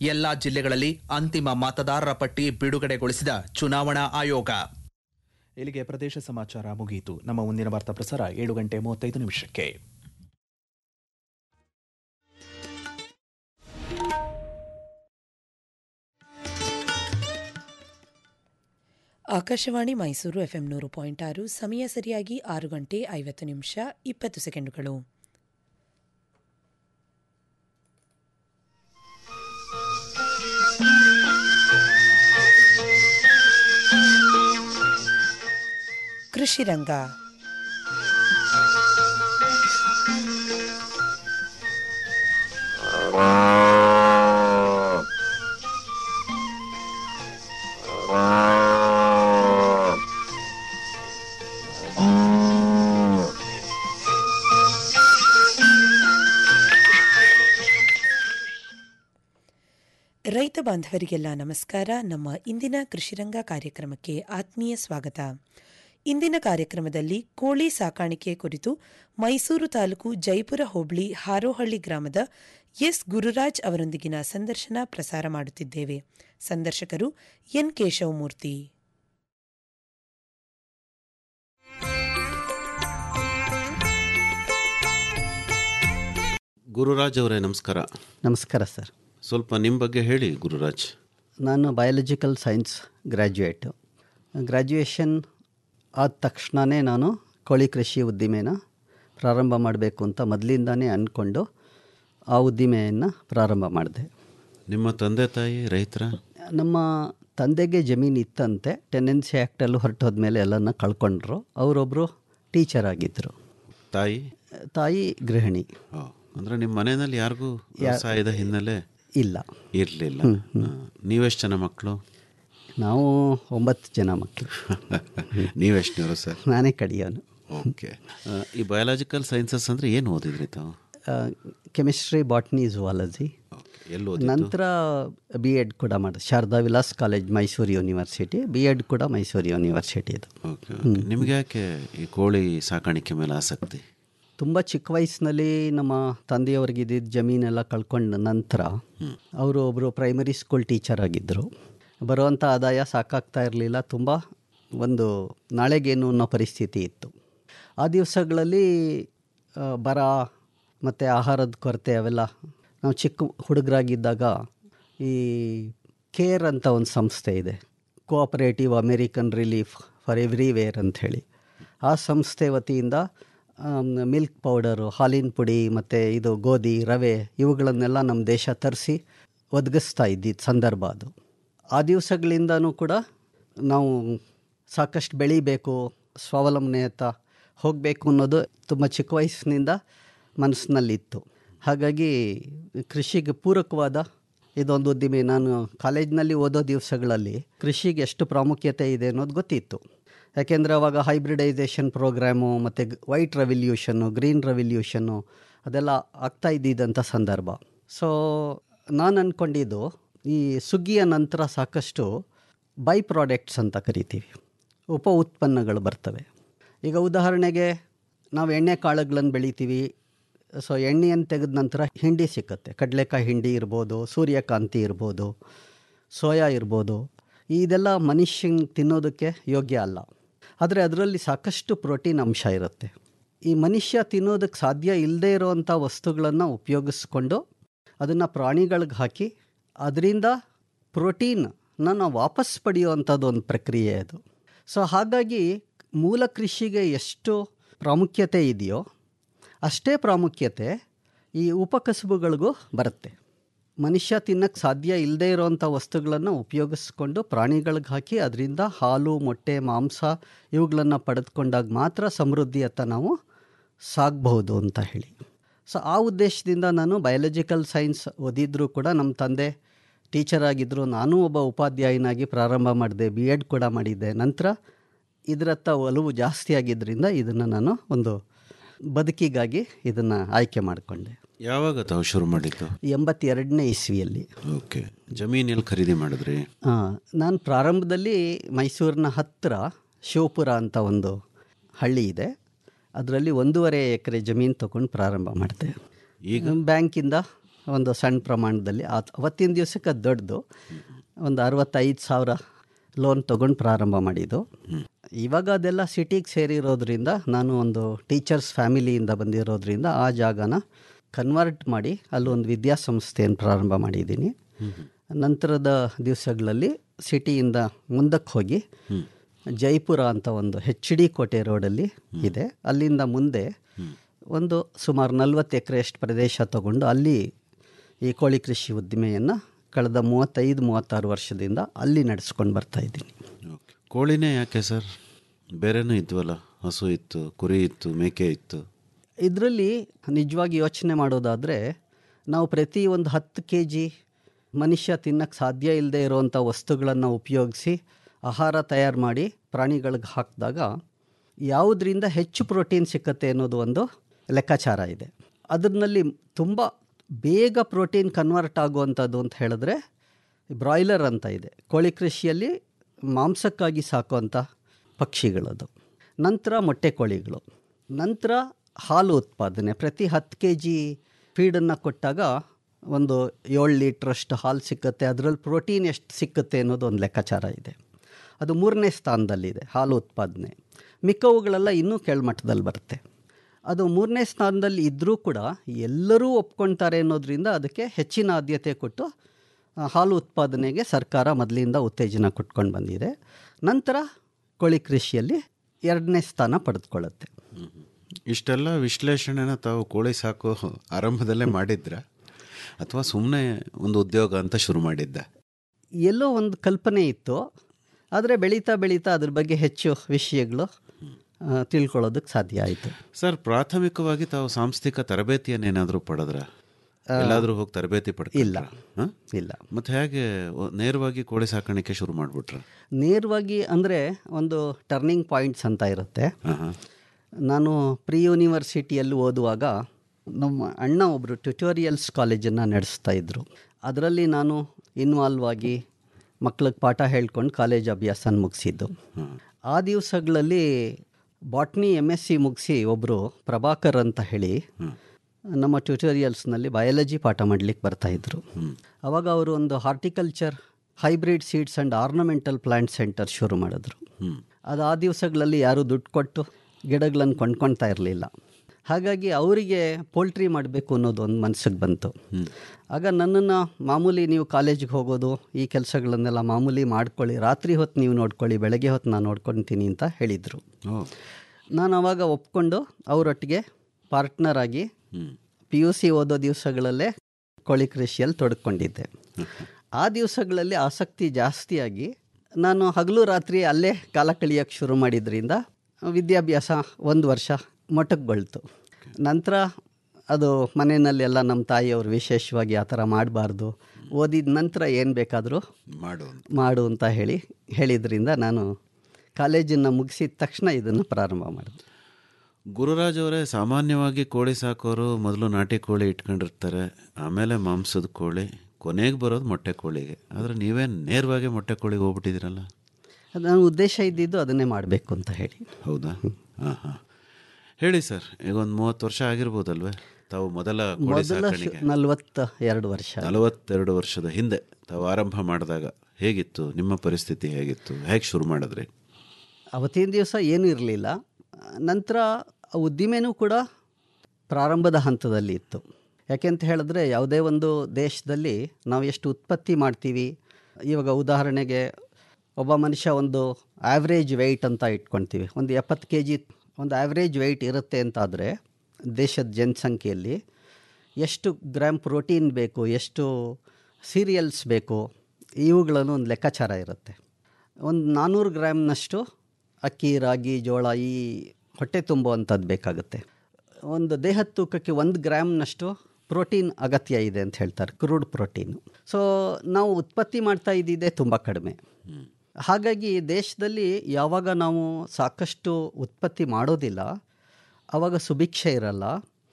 ಎಲ್ಲಾ ಜಿಲ್ಲೆಗಳಲ್ಲಿ ಅಂತಿಮ ಮತದಾರರ ಪಟ್ಟಿ ಬಿಡುಗಡೆಗೊಳಿಸಿದ ಚುನಾವಣಾ ಆಯೋಗ ಇಲ್ಲಿಗೆ ಪ್ರದೇಶ ಸಮಾಚಾರ ಮುಗಿಯಿತು ನಮ್ಮ ಮುಂದಿನ ವಾರ್ತಾ ಪ್ರಸಾರ ಏಳು ಗಂಟೆ ಮೂವತ್ತೈದು ನಿಮಿಷಕ್ಕೆ ಆಕಾಶವಾಣಿ ಮೈಸೂರು ಎಫ್ಎಂ ನೂರು ಪಾಯಿಂಟ್ ಆರು ಸಮಯ ಸರಿಯಾಗಿ ಆರು ಗಂಟೆ ಐವತ್ತು ನಿಮಿಷ ಇಪ್ಪತ್ತು ಸೆಕೆಂಡುಗಳು ಕೃಷಿ ರಂಗ ರೈತ ಬಾಂಧವರಿಗೆಲ್ಲ ನಮಸ್ಕಾರ ನಮ್ಮ ಇಂದಿನ ಕೃಷಿರಂಗ ಕಾರ್ಯಕ್ರಮಕ್ಕೆ ಆತ್ಮೀಯ ಸ್ವಾಗತ ಇಂದಿನ ಕಾರ್ಯಕ್ರಮದಲ್ಲಿ ಕೋಳಿ ಸಾಕಾಣಿಕೆ ಕುರಿತು ಮೈಸೂರು ತಾಲೂಕು ಜೈಪುರ ಹೋಬಳಿ ಹಾರೋಹಳ್ಳಿ ಗ್ರಾಮದ ಎಸ್ ಗುರುರಾಜ್ ಅವರೊಂದಿಗಿನ ಸಂದರ್ಶನ ಪ್ರಸಾರ ಮಾಡುತ್ತಿದ್ದೇವೆ ಸಂದರ್ಶಕರು ಎನ್ ಕೇಶವಮೂರ್ತಿ ಗುರುರಾಜ್ ಅವರೇ ನಮಸ್ಕಾರ ನಮಸ್ಕಾರ ಸರ್ ಸ್ವಲ್ಪ ನಿಮ್ಮ ಬಗ್ಗೆ ಹೇಳಿ ಗುರುರಾಜ್ ನಾನು ಬಯಾಲಜಿಕಲ್ ಸೈನ್ಸ್ ಗ್ರ್ಯಾಜುಯೇಟು ಗ್ರ್ಯಾಜುಯೇಷನ್ ಆದ ತಕ್ಷಣವೇ ನಾನು ಕೋಳಿ ಕೃಷಿ ಉದ್ದಿಮೆನ ಪ್ರಾರಂಭ ಮಾಡಬೇಕು ಅಂತ ಮೊದಲಿಂದಾನೇ ಅಂದ್ಕೊಂಡು ಆ ಉದ್ದಿಮೆಯನ್ನು ಪ್ರಾರಂಭ ಮಾಡಿದೆ ನಿಮ್ಮ ತಂದೆ ತಾಯಿ ರೈತರ ನಮ್ಮ ತಂದೆಗೆ ಜಮೀನು ಇತ್ತಂತೆ ಟೆನೆನ್ಸಿ ಆ್ಯಕ್ಟಲ್ಲಿ ಹೊರಟೋದ್ಮೇಲೆ ಎಲ್ಲನ ಕಳ್ಕೊಂಡ್ರು ಅವರೊಬ್ಬರು ಟೀಚರ್ ಆಗಿದ್ದರು ತಾಯಿ ತಾಯಿ ಗೃಹಿಣಿ ಓ, ಅಂದ್ರೆ ನಿಮ್ಮ ಮನೆಯಲ್ಲಿ ಯಾರಿಗೂ ವ್ಯವಸಾಯದ ಹಿನ್ನೆಲೆ ಇಲ್ಲ ಇರಲಿಲ್ಲ ನೀವೆಷ್ಟು ಜನ ಮಕ್ಕಳು ನಾವು ಒಂಬತ್ತು ಜನ ಮಕ್ಕಳು ನೀವೆಷ್ಟನವರು ಸರ್ ನಾನೇ ಕಡಿಯೋನು ಓಕೆ ಈ ಬಯಾಲಜಿಕಲ್ ಸೈನ್ಸಸ್ ಅಂದರೆ ಏನು ಓದಿದ್ರಿ ತಾವು ಕೆಮಿಸ್ಟ್ರಿ ಬಾಟ್ನಿ ಝುವಾಲಜಿ ಓಕೆ ಎಲ್ಲಿ ಓದಿ ನಂತರ ಬಿ ಎಡ್ ಕೂಡ ಮಾಡಿದೆ Sharada Vilas college Mysuru university B Ed ಕೂಡ ಮೈಸೂರು ಯೂನಿವರ್ಸಿಟಿ ಇದು ಓಕೆ ಓಕೆ ನಿಮ್ಗೆ ಯಾಕೆ ಈ ಕೋಳಿ ಸಾಕಾಣಿಕೆ ಮೇಲೆ ಆಸಕ್ತಿ ತುಂಬ ಚಿಕ್ಕ ವಯಸ್ಸಿನಲ್ಲಿ ನಮ್ಮ ತಂದೆಯವ್ರಿಗೆ ಇದ್ದಿದ್ದ ಜಮೀನೆಲ್ಲ ಕಳ್ಕೊಂಡ ನಂತರ ಅವರು ಒಬ್ಬರು ಪ್ರೈಮರಿ ಸ್ಕೂಲ್ ಟೀಚರ್ ಆಗಿದ್ದರು ಬರುವಂಥ ಆದಾಯ ಸಾಕಾಗ್ತಾ ಇರಲಿಲ್ಲ ತುಂಬ ಒಂದು ನಾಳೆಗೇನು ಅನ್ನೋ ಪರಿಸ್ಥಿತಿ ಇತ್ತು ಆ ದಿವಸಗಳಲ್ಲಿ ಆ, ಬರ ಮತ್ತು ಆಹಾರದ ಕೊರತೆ ಅವೆಲ್ಲ ನಾವು ಚಿಕ್ಕ ಹುಡುಗರಾಗಿದ್ದಾಗ ಈ ಕೇರ್ ಅಂತ ಒಂದು ಸಂಸ್ಥೆ ಇದೆ cooperative American relief for everywhere ಅಂಥೇಳಿ ಆ ಸಂಸ್ಥೆ ವತಿಯಿಂದ ಮಿಲ್ಕ್ ಪೌಡರು ಹಾಲಿನ ಪುಡಿ ಮತ್ತು ಇದು ಗೋಧಿ ರವೆ ಇವುಗಳನ್ನೆಲ್ಲ ನಮ್ಮ ದೇಶ ತರಿಸಿ ಒದಗಿಸ್ತಾ ಇದ್ದಿದ್ದ ಸಂದರ್ಭ ಅದು ಆ ದಿವಸಗಳಿಂದನೂ ಕೂಡ ನಾವು ಸಾಕಷ್ಟು ಬೆಳಿಬೇಕು ಸ್ವಾವಲಂಬನೆಯತ್ತ ಹೋಗಬೇಕು ಅನ್ನೋದು ತುಂಬ ಚಿಕ್ಕ ವಯಸ್ಸಿನಿಂದ ಮನಸ್ಸಿನಲ್ಲಿತ್ತು ಹಾಗಾಗಿ ಕೃಷಿಗೆ ಪೂರಕವಾದ ಇದೊಂದು ಉದ್ದಿಮೆ ನಾನು ಕಾಲೇಜಿನಲ್ಲಿ ಓದೋ ದಿವಸಗಳಲ್ಲಿ ಕೃಷಿಗೆ ಎಷ್ಟು ಪ್ರಾಮುಖ್ಯತೆ ಇದೆ ಅನ್ನೋದು ಗೊತ್ತಿತ್ತು ಯಾಕೆಂದರೆ ಅವಾಗ ಹೈಬ್ರಿಡೈಸೇಷನ್ ಪ್ರೋಗ್ರಾಮು ಮತ್ತು ವೈಟ್ ರೆವಲ್ಯೂಷನ್ನು ಗ್ರೀನ್ ರೆವಲ್ಯೂಷನ್ನು ಅದೆಲ್ಲ ಆಗ್ತಾ ಇದ್ದಿದ್ದಂಥ ಸಂದರ್ಭ ಸೊ ನಾನು ಅಂದ್ಕೊಂಡಿದ್ದು ಈ ಸುಗ್ಗಿಯ ನಂತರ ಸಾಕಷ್ಟು ಬೈ ಪ್ರಾಡಕ್ಟ್ಸ್ ಅಂತ ಕರಿತೀವಿ ಉಪ ಉತ್ಪನ್ನಗಳು ಬರ್ತವೆ ಈಗ ಉದಾಹರಣೆಗೆ ನಾವು ಎಣ್ಣೆ ಕಾಳುಗಳನ್ನು ಬೆಳಿತೀವಿ ಸೊ ಎಣ್ಣೆಯನ್ನು ತೆಗೆದ ನಂತರ ಹಿಂಡಿ ಸಿಕ್ಕತ್ತೆ ಕಡಲೆಕಾಯಿ ಹಿಂಡಿ ಇರ್ಬೋದು ಸೂರ್ಯಕಾಂತಿ ಇರ್ಬೋದು ಸೋಯಾ ಇರ್ಬೋದು ಇದೆಲ್ಲ ಮನುಷ್ಯನ್ ತಿನ್ನೋದಕ್ಕೆ ಯೋಗ್ಯ ಅಲ್ಲ ಆದರೆ ಅದರಲ್ಲಿ ಸಾಕಷ್ಟು ಪ್ರೋಟೀನ್ ಅಂಶ ಇರುತ್ತೆ ಈ ಮನುಷ್ಯ ತಿನ್ನೋದಕ್ಕೆ ಸಾಧ್ಯ ಇಲ್ಲದೇ ಇರೋವಂಥ ವಸ್ತುಗಳನ್ನು ಉಪಯೋಗಿಸ್ಕೊಂಡು ಅದನ್ನು ಪ್ರಾಣಿಗಳಿಗೆ ಹಾಕಿ ಅದರಿಂದ ಪ್ರೋಟೀನ್ ನಾವು ವಾಪಸ್ ಪಡೆಯುವಂಥದ್ದು ಒಂದು ಪ್ರಕ್ರಿಯೆ ಅದು ಸೊ ಹಾಗಾಗಿ ಮೂಲ ಕೃಷಿಗೆ ಎಷ್ಟು ಪ್ರಾಮುಖ್ಯತೆ ಇದೆಯೋ ಅಷ್ಟೇ ಪ್ರಾಮುಖ್ಯತೆ ಈ ಉಪಕಸಬುಗಳಿಗೂ ಬರುತ್ತೆ ಮನುಷ್ಯ ತಿನ್ನಕ್ಕೆ ಸಾಧ್ಯ ಇಲ್ಲದೇ ಇರೋವಂಥ ವಸ್ತುಗಳನ್ನು ಉಪಯೋಗಿಸ್ಕೊಂಡು ಪ್ರಾಣಿಗಳಿಗೆ ಹಾಕಿ ಅದರಿಂದ ಹಾಲು ಮೊಟ್ಟೆ ಮಾಂಸ ಇವುಗಳನ್ನು ಪಡೆದುಕೊಂಡಾಗ ಮಾತ್ರ ಸಮೃದ್ಧಿಯತ್ತ ನಾವು ಸಾಗಬಹುದು ಅಂತ ಹೇಳಿ ಸೊ ಆ ಉದ್ದೇಶದಿಂದ ನಾನು ಬಯಾಲಜಿಕಲ್ ಸೈನ್ಸ್ ಓದಿದ್ರೂ ಕೂಡ ನಮ್ಮ ತಂದೆ ಟೀಚರ್ ಆಗಿದ್ದರು ನಾನು ಒಬ್ಬ ಉಪಾಧ್ಯಾಯನಾಗಿ ಪ್ರಾರಂಭ ಮಾಡಿದೆ ಬಿ ಎಡ್ ಕೂಡ ಮಾಡಿದ್ದೆ ನಂತರ ಇದರತ್ತ ಒಲವು ಜಾಸ್ತಿ ಆಗಿದ್ದರಿಂದ ಇದನ್ನು ನಾನು ಒಂದು ಬದುಕಿಗಾಗಿ ಇದನ್ನು ಆಯ್ಕೆ ಮಾಡಿಕೊಂಡೆ ಯಾವಾಗ ತಾವು ಶುರು ಮಾಡಿದ್ದು ಎಂಬತ್ತೆರಡನೇ ಇಸ್ವಿಯಲ್ಲಿ ಓಕೆ ಜಮೀನಲ್ಲಿ ಖರೀದಿ ಮಾಡಿದ್ರಿ ಆ, ನಾನು ಪ್ರಾರಂಭದಲ್ಲಿ ಮೈಸೂರಿನ ಹತ್ತಿರ ಶಿವಪುರ ಅಂತ ಒಂದು ಹಳ್ಳಿ ಇದೆ ಅದರಲ್ಲಿ ಒಂದೂವರೆ ಎಕರೆ ಜಮೀನು ತೊಗೊಂಡು ಪ್ರಾರಂಭ ಮಾಡಿದೆ ಈಗ ಬ್ಯಾಂಕಿಂದ ಒಂದು ಸಣ್ಣ ಪ್ರಮಾಣದಲ್ಲಿ ಆ ಅವತ್ತಿನ ದಿವಸಕ್ಕೆ ಅದು ದೊಡ್ಡದು ಒಂದು ಅರವತ್ತೈದು ಸಾವಿರ ಲೋನ್ ತೊಗೊಂಡು ಪ್ರಾರಂಭ ಮಾಡಿದ್ದು ಇವಾಗ ಅದೆಲ್ಲ ಸಿಟಿಗೆ ಸೇರಿರೋದ್ರಿಂದ ನಾನು ಒಂದು ಟೀಚರ್ಸ್ ಫ್ಯಾಮಿಲಿಯಿಂದ ಬಂದಿರೋದ್ರಿಂದ ಆ ಜಾಗನ ಕನ್ವರ್ಟ್ ಮಾಡಿ ಅಲ್ಲೊಂದು ವಿದ್ಯಾಸಂಸ್ಥೆಯನ್ನು ಪ್ರಾರಂಭ ಮಾಡಿದ್ದೀನಿ ನಂತರದ ದಿವಸಗಳಲ್ಲಿ ಸಿಟಿಯಿಂದ ಮುಂದಕ್ಕೆ ಹೋಗಿ ಜೈಪುರ ಅಂತ ಒಂದು ಹೆಚ್ ಡಿ ಕೋಟೆ ರೋಡಲ್ಲಿ ಇದೆ ಅಲ್ಲಿಂದ ಮುಂದೆ ಒಂದು ಸುಮಾರು ನಲ್ವತ್ತು ಎಕರೆಯಷ್ಟು ಪ್ರದೇಶ ತಗೊಂಡು ಅಲ್ಲಿ ಈ ಕೋಳಿ ಕೃಷಿ ಉದ್ದಿಮೆಯನ್ನು ಕಳೆದ ಮೂವತ್ತೈದು ಮೂವತ್ತಾರು ವರ್ಷದಿಂದ ಅಲ್ಲಿ ನಡೆಸ್ಕೊಂಡು ಬರ್ತಾ ಇದ್ದೀನಿ ಓಕೆ ಕೋಳಿನೇ ಯಾಕೆ ಸರ್ ಬೇರೆನೂ ಇದ್ವಲ್ಲ ಹಸು ಇತ್ತು ಕುರಿ ಇತ್ತು ಮೇಕೆ ಇತ್ತು ಇದರಲ್ಲಿ ನಿಜವಾಗಿ ಯೋಚನೆ ಮಾಡೋದಾದರೆ ನಾವು ಪ್ರತಿ ಒಂದು ಹತ್ತು ಕೆ ಜಿ ಮನುಷ್ಯ ತಿನ್ನಕ್ಕೆ ಸಾಧ್ಯ ಇಲ್ಲದೆ ಇರುವಂಥ ವಸ್ತುಗಳನ್ನು ಉಪಯೋಗಿಸಿ ಆಹಾರ ತಯಾರು ಮಾಡಿ ಪ್ರಾಣಿಗಳಿಗೆ ಹಾಕಿದಾಗ ಯಾವುದರಿಂದ ಹೆಚ್ಚು ಪ್ರೋಟೀನ್ ಸಿಕ್ಕತ್ತೆ ಅನ್ನೋದು ಒಂದು ಲೆಕ್ಕಾಚಾರ ಇದೆ ಅದರಲ್ಲಿ ತುಂಬ ಬೇಗ ಪ್ರೋಟೀನ್ ಕನ್ವರ್ಟ್ ಆಗುವಂಥದ್ದು ಅಂತ ಹೇಳಿದ್ರೆ ಬ್ರಾಯ್ಲರ್ ಅಂತ ಇದೆ ಕೋಳಿ ಕೃಷಿಯಲ್ಲಿ ಮಾಂಸಕ್ಕಾಗಿ ಸಾಕುವಂಥ ಪಕ್ಷಿಗಳದು ನಂತರ ಮೊಟ್ಟೆ ಕೋಳಿಗಳು ನಂತರ ಹಾಲು ಉತ್ಪಾದನೆ ಪ್ರತಿ ಹತ್ತು ಕೆ ಜಿ ಫೀಡನ್ನು ಕೊಟ್ಟಾಗ ಒಂದು ಏಳು ಲೀಟ್ರಷ್ಟು ಹಾಲು ಸಿಕ್ಕತ್ತೆ ಅದರಲ್ಲಿ ಪ್ರೋಟೀನ್ ಎಷ್ಟು ಸಿಕ್ಕತ್ತೆ ಅನ್ನೋದು ಒಂದು ಲೆಕ್ಕಾಚಾರ ಇದೆ ಅದು ಮೂರನೇ ಸ್ಥಾನದಲ್ಲಿದೆ ಹಾಲು ಉತ್ಪಾದನೆ ಮಿಕ್ಕವುಗಳೆಲ್ಲ ಇನ್ನೂ ಕೆಳಮಟ್ಟದಲ್ಲಿ ಬರುತ್ತೆ ಅದು ಮೂರನೇ ಸ್ಥಾನದಲ್ಲಿ ಇದ್ದರೂ ಕೂಡ ಎಲ್ಲರೂ ಒಪ್ಕೊಳ್ತಾರೆ ಅನ್ನೋದ್ರಿಂದ ಅದಕ್ಕೆ ಹೆಚ್ಚಿನ ಆದ್ಯತೆ ಕೊಟ್ಟು ಆ, ಹಾಲು ಉತ್ಪಾದನೆಗೆ ಸರ್ಕಾರ ಮೊದಲಿಂದ ಉತ್ತೇಜನ ಕೊಟ್ಕೊಂಡು ಬಂದಿದೆ ನಂತರ ಕೋಳಿ ಕೃಷಿಯಲ್ಲಿ ಎರಡನೇ ಸ್ಥಾನ ಪಡೆದುಕೊಳ್ಳುತ್ತೆ ಇಷ್ಟೆಲ್ಲ ವಿಶ್ಲೇಷಣೆನ ತಾವು ಕೋಳಿ ಸಾಕು ಆರಂಭದಲ್ಲೇ ಮಾಡಿದ್ರ ಅಥವಾ ಸುಮ್ಮನೆ ಒಂದು ಉದ್ಯೋಗ ಅಂತ ಶುರು ಮಾಡಿದ್ದ ಎಲ್ಲೋ ಒಂದು ಕಲ್ಪನೆ ಇತ್ತು ಆದರೆ ಬೆಳೀತಾ ಬೆಳೀತಾ ಅದ್ರ ಬಗ್ಗೆ ಹೆಚ್ಚು ವಿಷಯಗಳು ಆ, ತಿಳ್ಕೊಳ್ಳೋದಕ್ಕೆ ಸಾಧ್ಯ ಆಯಿತು ಸರ್ ಪ್ರಾಥಮಿಕವಾಗಿ ತಾವು ಸಾಂಸ್ಥಿಕ ತರಬೇತಿಯನ್ನೇನಾದರೂ ಪಡೆದ್ರ ಎಲ್ಲಾದರೂ ಹೋಗಿ ತರಬೇತಿ ಪಡ್ಕ ಇಲ್ಲ. ಇಲ್ಲ ಮತ್ತೆ ಹೇಗೆ ಒ- ನೇರವಾಗಿ ಕೋಳಿ ಸಾಕಾಣಿಕೆ ಶುರು ಮಾಡಿಬಿಟ್ರ ನೇರವಾಗಿ ಅಂದರೆ ಒಂದು ಟರ್ನಿಂಗ್ ಪಾಯಿಂಟ್ಸ್ ಅಂತ ಇರುತ್ತೆ ಹಾಂ ಹಾಂ ನಾನು ಪ್ರಿ ಯೂನಿವರ್ಸಿಟಿಯಲ್ಲಿ ಓದುವಾಗ ನಮ್ಮ ಅಣ್ಣ ಒಬ್ಬರು ಟ್ಯುಟೋರಿಯಲ್ಸ್ ಕಾಲೇಜನ್ನು ನಡೆಸ್ತಾ ಇದ್ದರು ಅದರಲ್ಲಿ ನಾನು ಇನ್ವಾಲ್ವ್ ಆಗಿ ಮಕ್ಳಿಗೆ ಪಾಠ ಹೇಳ್ಕೊಂಡು ಕಾಲೇಜ್ ಅಭ್ಯಾಸನ ಮುಗಿಸಿದ್ದು ಆ ದಿವಸಗಳಲ್ಲಿ ಬಾಟ್ನಿ ಎಮ್ ಎಸ್ ಸಿ ಮುಗಿಸಿ ಒಬ್ಬರು ಪ್ರಭಾಕರ್ ಅಂತ ಹೇಳಿ ನಮ್ಮ ಟ್ಯುಟೋರಿಯಲ್ಸ್ನಲ್ಲಿ ಬಯಾಲಜಿ ಪಾಠ ಮಾಡಲಿಕ್ಕೆ ಬರ್ತಾಯಿದ್ರು ಅವಾಗ ಅವರು ಒಂದು horticulture hybrid seeds and ornamental plant centre ಶುರು ಮಾಡಿದ್ರು ಅದು ಆ ದಿವಸಗಳಲ್ಲಿ ಯಾರೂ ದುಡ್ಡು ಕೊಟ್ಟು ಗಿಡಗಳನ್ನು ಕೊಂಡ್ಕೊಳ್ತಾ ಇರಲಿಲ್ಲ ಹಾಗಾಗಿ ಅವರಿಗೆ ಪೋಲ್ಟ್ರಿ ಮಾಡಬೇಕು ಅನ್ನೋದು ಒಂದು ಮನಸ್ಸಿಗೆ ಬಂತು ಆಗ ನನ್ನನ್ನು ಮಾಮೂಲಿ ನೀವು ಕಾಲೇಜಿಗೆ ಹೋಗೋದು ಈ ಕೆಲಸಗಳನ್ನೆಲ್ಲ ಮಾಮೂಲಿ ಮಾಡ್ಕೊಳ್ಳಿ ರಾತ್ರಿ ಹೊತ್ತು ನೀವು ನೋಡ್ಕೊಳ್ಳಿ ಬೆಳಗ್ಗೆ ಹೊತ್ತು ನಾನು ನೋಡ್ಕೊತೀನಿ ಅಂತ ಹೇಳಿದರು ಓ ನಾನು ಅವಾಗ ಒಪ್ಕೊಂಡು ಅವರೊಟ್ಟಿಗೆ ಪಾರ್ಟ್ನರ್ ಆಗಿ ಪಿ ಯು ಸಿ ಓದೋ ದಿವಸಗಳಲ್ಲೇ ಕೋಳಿ ಕೃಷಿಯಲ್ಲಿ ತೊಡ್ಕೊಂಡಿದ್ದೆ ಆ ದಿವಸಗಳಲ್ಲಿ ಆಸಕ್ತಿ ಜಾಸ್ತಿಯಾಗಿ ನಾನು ಹಗಲು ರಾತ್ರಿ ಅಲ್ಲೇ ಕಾಲ ಕಳಿಯೋಕ್ಕೆ ಶುರು ಮಾಡಿದ್ರಿಂದ ವಿದ್ಯಾಭ್ಯಾಸ ಒಂದು ವರ್ಷ ಮೊಟಕುಗೊಳ್ತು ನಂತರ ಅದು ಮನೆಯಲ್ಲೆಲ್ಲ ನಮ್ಮ ತಾಯಿಯವರು ವಿಶೇಷವಾಗಿ ಆ ಥರ ಮಾಡಬಾರ್ದು ಓದಿದ ನಂತರ ಏನು ಬೇಕಾದರೂ ಮಾಡು ಅಂತ. ಮಾಡು ಅಂತ ಹೇಳಿ ಹೇಳಿದ್ರಿಂದ ನಾನು ಕಾಲೇಜನ್ನು ಮುಗಿಸಿದ ತಕ್ಷಣ ಇದನ್ನು ಪ್ರಾರಂಭ ಮಾಡಿದೆ ಗುರುರಾಜ್ ಅವರೇ ಸಾಮಾನ್ಯವಾಗಿ ಕೋಳಿ ಸಾಕೋರು ಮೊದಲು ನಾಟಿ ಕೋಳಿ ಇಟ್ಕೊಂಡಿರ್ತಾರೆ ಆಮೇಲೆ ಮಾಂಸದ ಕೋಳಿ ಕೊನೆಗೆ ಬರೋದು ಮೊಟ್ಟೆ ಕೋಳಿಗೆ ಆದರೆ ನೀವೇ ನೇರವಾಗಿ ಮೊಟ್ಟೆ ಕೋಳಿಗೆ ಹೋಗ್ಬಿಟ್ಟಿದ್ದೀರಲ್ಲ ಅದು ನನ್ನ ಉದ್ದೇಶ ಇದ್ದಿದ್ದು ಅದನ್ನೇ ಮಾಡಬೇಕು ಅಂತ ಹೇಳಿ ಹೌದಾ ಹಾಂ ಹಾಂ ಹೇಳಿ ಸರ್ ಈಗ ಒಂದು ಮೂವತ್ತು ವರ್ಷ ಆಗಿರ್ಬೋದಲ್ವೇ ತಾವು ಮೊದಲ ಕೋಳಿ ಮೊದಲ ಸಾಕಾಣಿಕೆ ನಲವತ್ತ ಎರಡು ವರ್ಷ ನಲವತ್ತೆರಡು ವರ್ಷದ ಹಿಂದೆ ತಾವು ಆರಂಭ ಮಾಡಿದಾಗ ಹೇಗಿತ್ತು ನಿಮ್ಮ ಪರಿಸ್ಥಿತಿ ಹೇಗಿತ್ತು ಹೇಗೆ ಶುರು ಮಾಡಿದ್ರಿ ಅವತ್ತಿನ ದಿವಸ ಏನೂ ಇರಲಿಲ್ಲ ನಂತರ ಆ ಉದ್ದಿಮೆನೂ ಕೂಡ ಪ್ರಾರಂಭದ ಹಂತದಲ್ಲಿ ಇತ್ತು ಯಾಕೆಂತ ಹೇಳಿದ್ರೆ ಯಾವುದೇ ಒಂದು ದೇಶದಲ್ಲಿ ನಾವು ಎಷ್ಟು ಉತ್ಪತ್ತಿ ಮಾಡ್ತೀವಿ ಇವಾಗ ಉದಾಹರಣೆಗೆ ಒಬ್ಬ ಮನುಷ್ಯ ಒಂದು ಆವ್ರೇಜ್ ವೆಯ್ಟ್ ಅಂತ ಇಟ್ಕೊಳ್ತೀವಿ ಒಂದು ಎಪ್ಪತ್ತು ಕೆ ಜಿ ಒಂದು ಆವ್ರೇಜ್ ವೆಯ್ಟ್ ಇರುತ್ತೆ ಅಂತಾದರೆ ದೇಶದ ಜನಸಂಖ್ಯೆಯಲ್ಲಿ ಎಷ್ಟು ಗ್ರಾಮ್ ಪ್ರೋಟೀನ್ ಬೇಕು ಎಷ್ಟು ಸೀರಿಯಲ್ಸ್ ಬೇಕು ಇವುಗಳನ್ನು ಒಂದು ಲೆಕ್ಕಾಚಾರ ಇರುತ್ತೆ ಒಂದು ನಾನ್ನೂರು ಗ್ರಾಮ್ನಷ್ಟು ಅಕ್ಕಿ ರಾಗಿ ಜೋಳ ಈ ಹೊಟ್ಟೆ ತುಂಬುವಂಥದ್ದು ಬೇಕಾಗುತ್ತೆ ಒಂದು ದೇಹದ ತೂಕಕ್ಕೆ ಒಂದು ಗ್ರಾಮ್ನಷ್ಟು ಪ್ರೋಟೀನ್ ಅಗತ್ಯ ಇದೆ ಅಂತ ಹೇಳ್ತಾರೆ ಕ್ರೂಡ್ ಪ್ರೋಟೀನು ಸೊ ನಾವು ಉತ್ಪತ್ತಿ ಮಾಡ್ತಾ ಇದ್ದಿದ್ದೇ ತುಂಬ ಕಡಿಮೆ ಹಾಗಾಗಿ ದೇಶದಲ್ಲಿ ಯಾವಾಗ ನಾವು ಸಾಕಷ್ಟು ಉತ್ಪತ್ತಿ ಮಾಡೋದಿಲ್ಲ ಆವಾಗ ಸುಭಿಕ್ಷೆ ಇರಲ್ಲ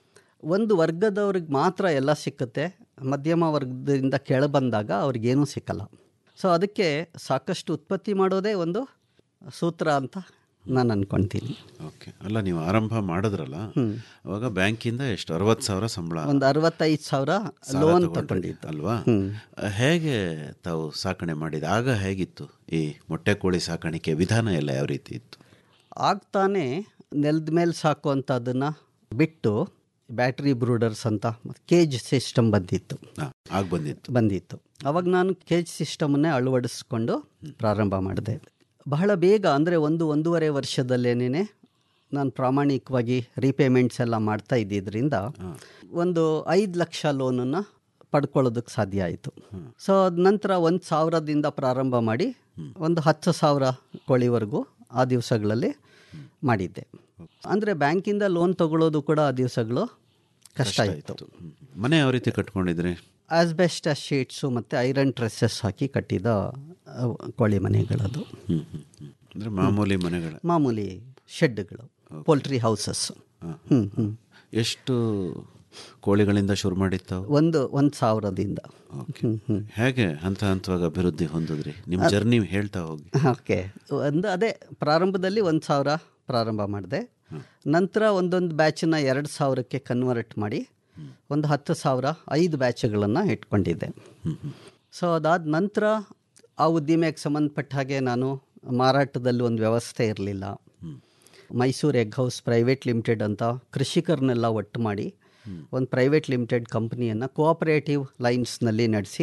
ಒಂದು ವರ್ಗದವ್ರಿಗೆ ಮಾತ್ರ ಎಲ್ಲ ಸಿಕ್ಕುತ್ತೆ ಮಧ್ಯಮ ವರ್ಗದಿಂದ ಕೆಳ ಬಂದಾಗ ಅವ್ರಿಗೇನೂ ಸಿಕ್ಕಲ್ಲ ಸೊ ಅದಕ್ಕೆ ಸಾಕಷ್ಟು ಉತ್ಪತ್ತಿ ಮಾಡೋದೇ ಒಂದು ಸೂತ್ರ ಅಂತ ನಾನು ಅನ್ಕೊತೀನಿ ಓಕೆ ಅಲ್ಲ ನೀವು ಆರಂಭ ಮಾಡಿದ್ರಲ್ಲ ಅವಾಗ ಬ್ಯಾಂಕಿಂದ ಎಷ್ಟು ಅರವತ್ತು ಸಾವಿರ ಸಂಬಳ ಒಂದು ಅರವತ್ತೈದು ಸಾವಿರ ಸಾಲ ಲೋನ್ ತಗೊಂಡ್ರಿ ತಗೊಂಡಿದ್ದು ಅಲ್ವಾ ಹೇಗೆ ತಾವು ಸಾಕಣೆ ಮಾಡಿದ ಆಗ ಹೇಗಿತ್ತು ಈ ಮೊಟ್ಟೆ ಕೋಳಿ ಸಾಕಾಣಿಕೆ ವಿಧಾನ ಎಲ್ಲ ಯಾವ ರೀತಿ ಇತ್ತು ಆಗ್ತಾನೆ ನೆಲದ ಮೇಲೆ ಸಾಕುವಂಥದ್ದನ್ನು ಬಿಟ್ಟು ಬ್ಯಾಟ್ರಿ ಬ್ರೂಡರ್ಸ್ ಅಂತ ಕೇಜ್ ಸಿಸ್ಟಮ್ ಬಂದಿತ್ತು ಹಾಂ ಆಗ ಬಂದಿತ್ತು ಬಂದಿತ್ತು ಅವಾಗ ನಾನು ಕೇಜ್ ಸಿಸ್ಟಮನ್ನೇ ಅಳವಡಿಸ್ಕೊಂಡು ಪ್ರಾರಂಭ ಮಾಡಿದೆ ಬಹಳ ಬೇಗ ಅಂದರೆ ಒಂದು ಒಂದೂವರೆ ವರ್ಷದಲ್ಲೇನೇ ನಾನು ಪ್ರಾಮಾಣಿಕವಾಗಿ ರೀಪೇಮೆಂಟ್ಸ್ ಎಲ್ಲ ಮಾಡ್ತಾ ಇದ್ದಿದ್ದರಿಂದ ಒಂದು ಐದು ಲಕ್ಷ ಲೋನನ್ನು ಪಡ್ಕೊಳ್ಳೋದಕ್ಕೆ ಸಾಧ್ಯ ಆಯಿತು ಸೊ ಅದ ನಂತರ ಒಂದು ಸಾವಿರದಿಂದ ಪ್ರಾರಂಭ ಮಾಡಿ ಒಂದು ಹತ್ತು ಸಾವಿರ ಕೋಳಿವರೆಗೂ ಆ ದಿವಸಗಳಲ್ಲಿ ಮಾಡಿದ್ದೆ ಅಂದರೆ ಬ್ಯಾಂಕಿಂದ ಲೋನ್ ತಗೊಳ್ಳೋದು ಕೂಡ ಆ ದಿವಸಗಳು ಕಷ್ಟ ಇತ್ತು ಹ್ಮ್. ಮನೆ ಯಾವ ರೀತಿ ಕಟ್ಕೊಂಡಿದ್ರಿ ಆಸ್ಬೆಸ್ಟಸ್ ಶೀಟ್ಸು ಮತ್ತು ಐರನ್ ಟ್ರೆಸ್ಸಸ್ ಹಾಕಿ ಕಟ್ಟಿದ ಆ, ಕೋಳಿ ಮನೆಗಳದು ಹ್ಮ್ ಹ್ಮ್ ಹ್ಮ್. ಅಂದ್ರೆ ಮಾಮೂಲಿ ಮನೆಗಳ ಮಾಮೂಲಿ ಶೆಡ್ಗಳು ಪೋಲ್ಟ್ರಿ ಹೌಸಸ್ ಹ್ಞೂ ಹ್ಞೂ ಎಷ್ಟು ಕೋಳಿಗಳಿಂದ ಶುರು ಮಾಡಿತ್ತಾವು ಒಂದು ಒಂದು ಸಾವಿರದಿಂದ ಓಕೆ ಹೇಗೆ ಹಂತ ಹಂತವಾಗಿ ಅಭಿವೃದ್ಧಿ ಹೊಂದಿದ್ರಿ ನಿಮ್ಮ ಜರ್ನಿ ಹೇಳ್ತಾ ಹೋಗಿ ಓಕೆ ಒಂದು ಅದೇ ಪ್ರಾರಂಭದಲ್ಲಿ ಒಂದು ಸಾವಿರ ಪ್ರಾರಂಭ ಮಾಡಿದೆ ನಂತರ ಒಂದೊಂದು ಬ್ಯಾಚನ್ನ ಎರಡು ಸಾವಿರಕ್ಕೆ ಕನ್ವರ್ಟ್ ಮಾಡಿ ಒಂದು ಹತ್ತು ಸಾವಿರ ಐದು ಬ್ಯಾಚ್ಗಳನ್ನು ಇಟ್ಕೊಂಡಿದ್ದೆ ಸೊ ಅದಾದ ನಂತರ ಆ ಉದ್ದಿಮೆಗೆ ಸಂಬಂಧಪಟ್ಟ ಹಾಗೆ ನಾನು ಮಾರಾಟದಲ್ಲಿ ಒಂದು ವ್ಯವಸ್ಥೆ ಇರಲಿಲ್ಲ Mysuru egg house private limited ಅಂತ ಕೃಷಿಕರನ್ನೆಲ್ಲ ಒಟ್ಟು ಮಾಡಿ ಒಂದು ಪ್ರೈವೇಟ್ ಲಿಮಿಟೆಡ್ ಕಂಪ್ನಿಯನ್ನು ಕೋಆಪರೇಟಿವ್ ಲೈನ್ಸ್ನಲ್ಲಿ ನಡೆಸಿ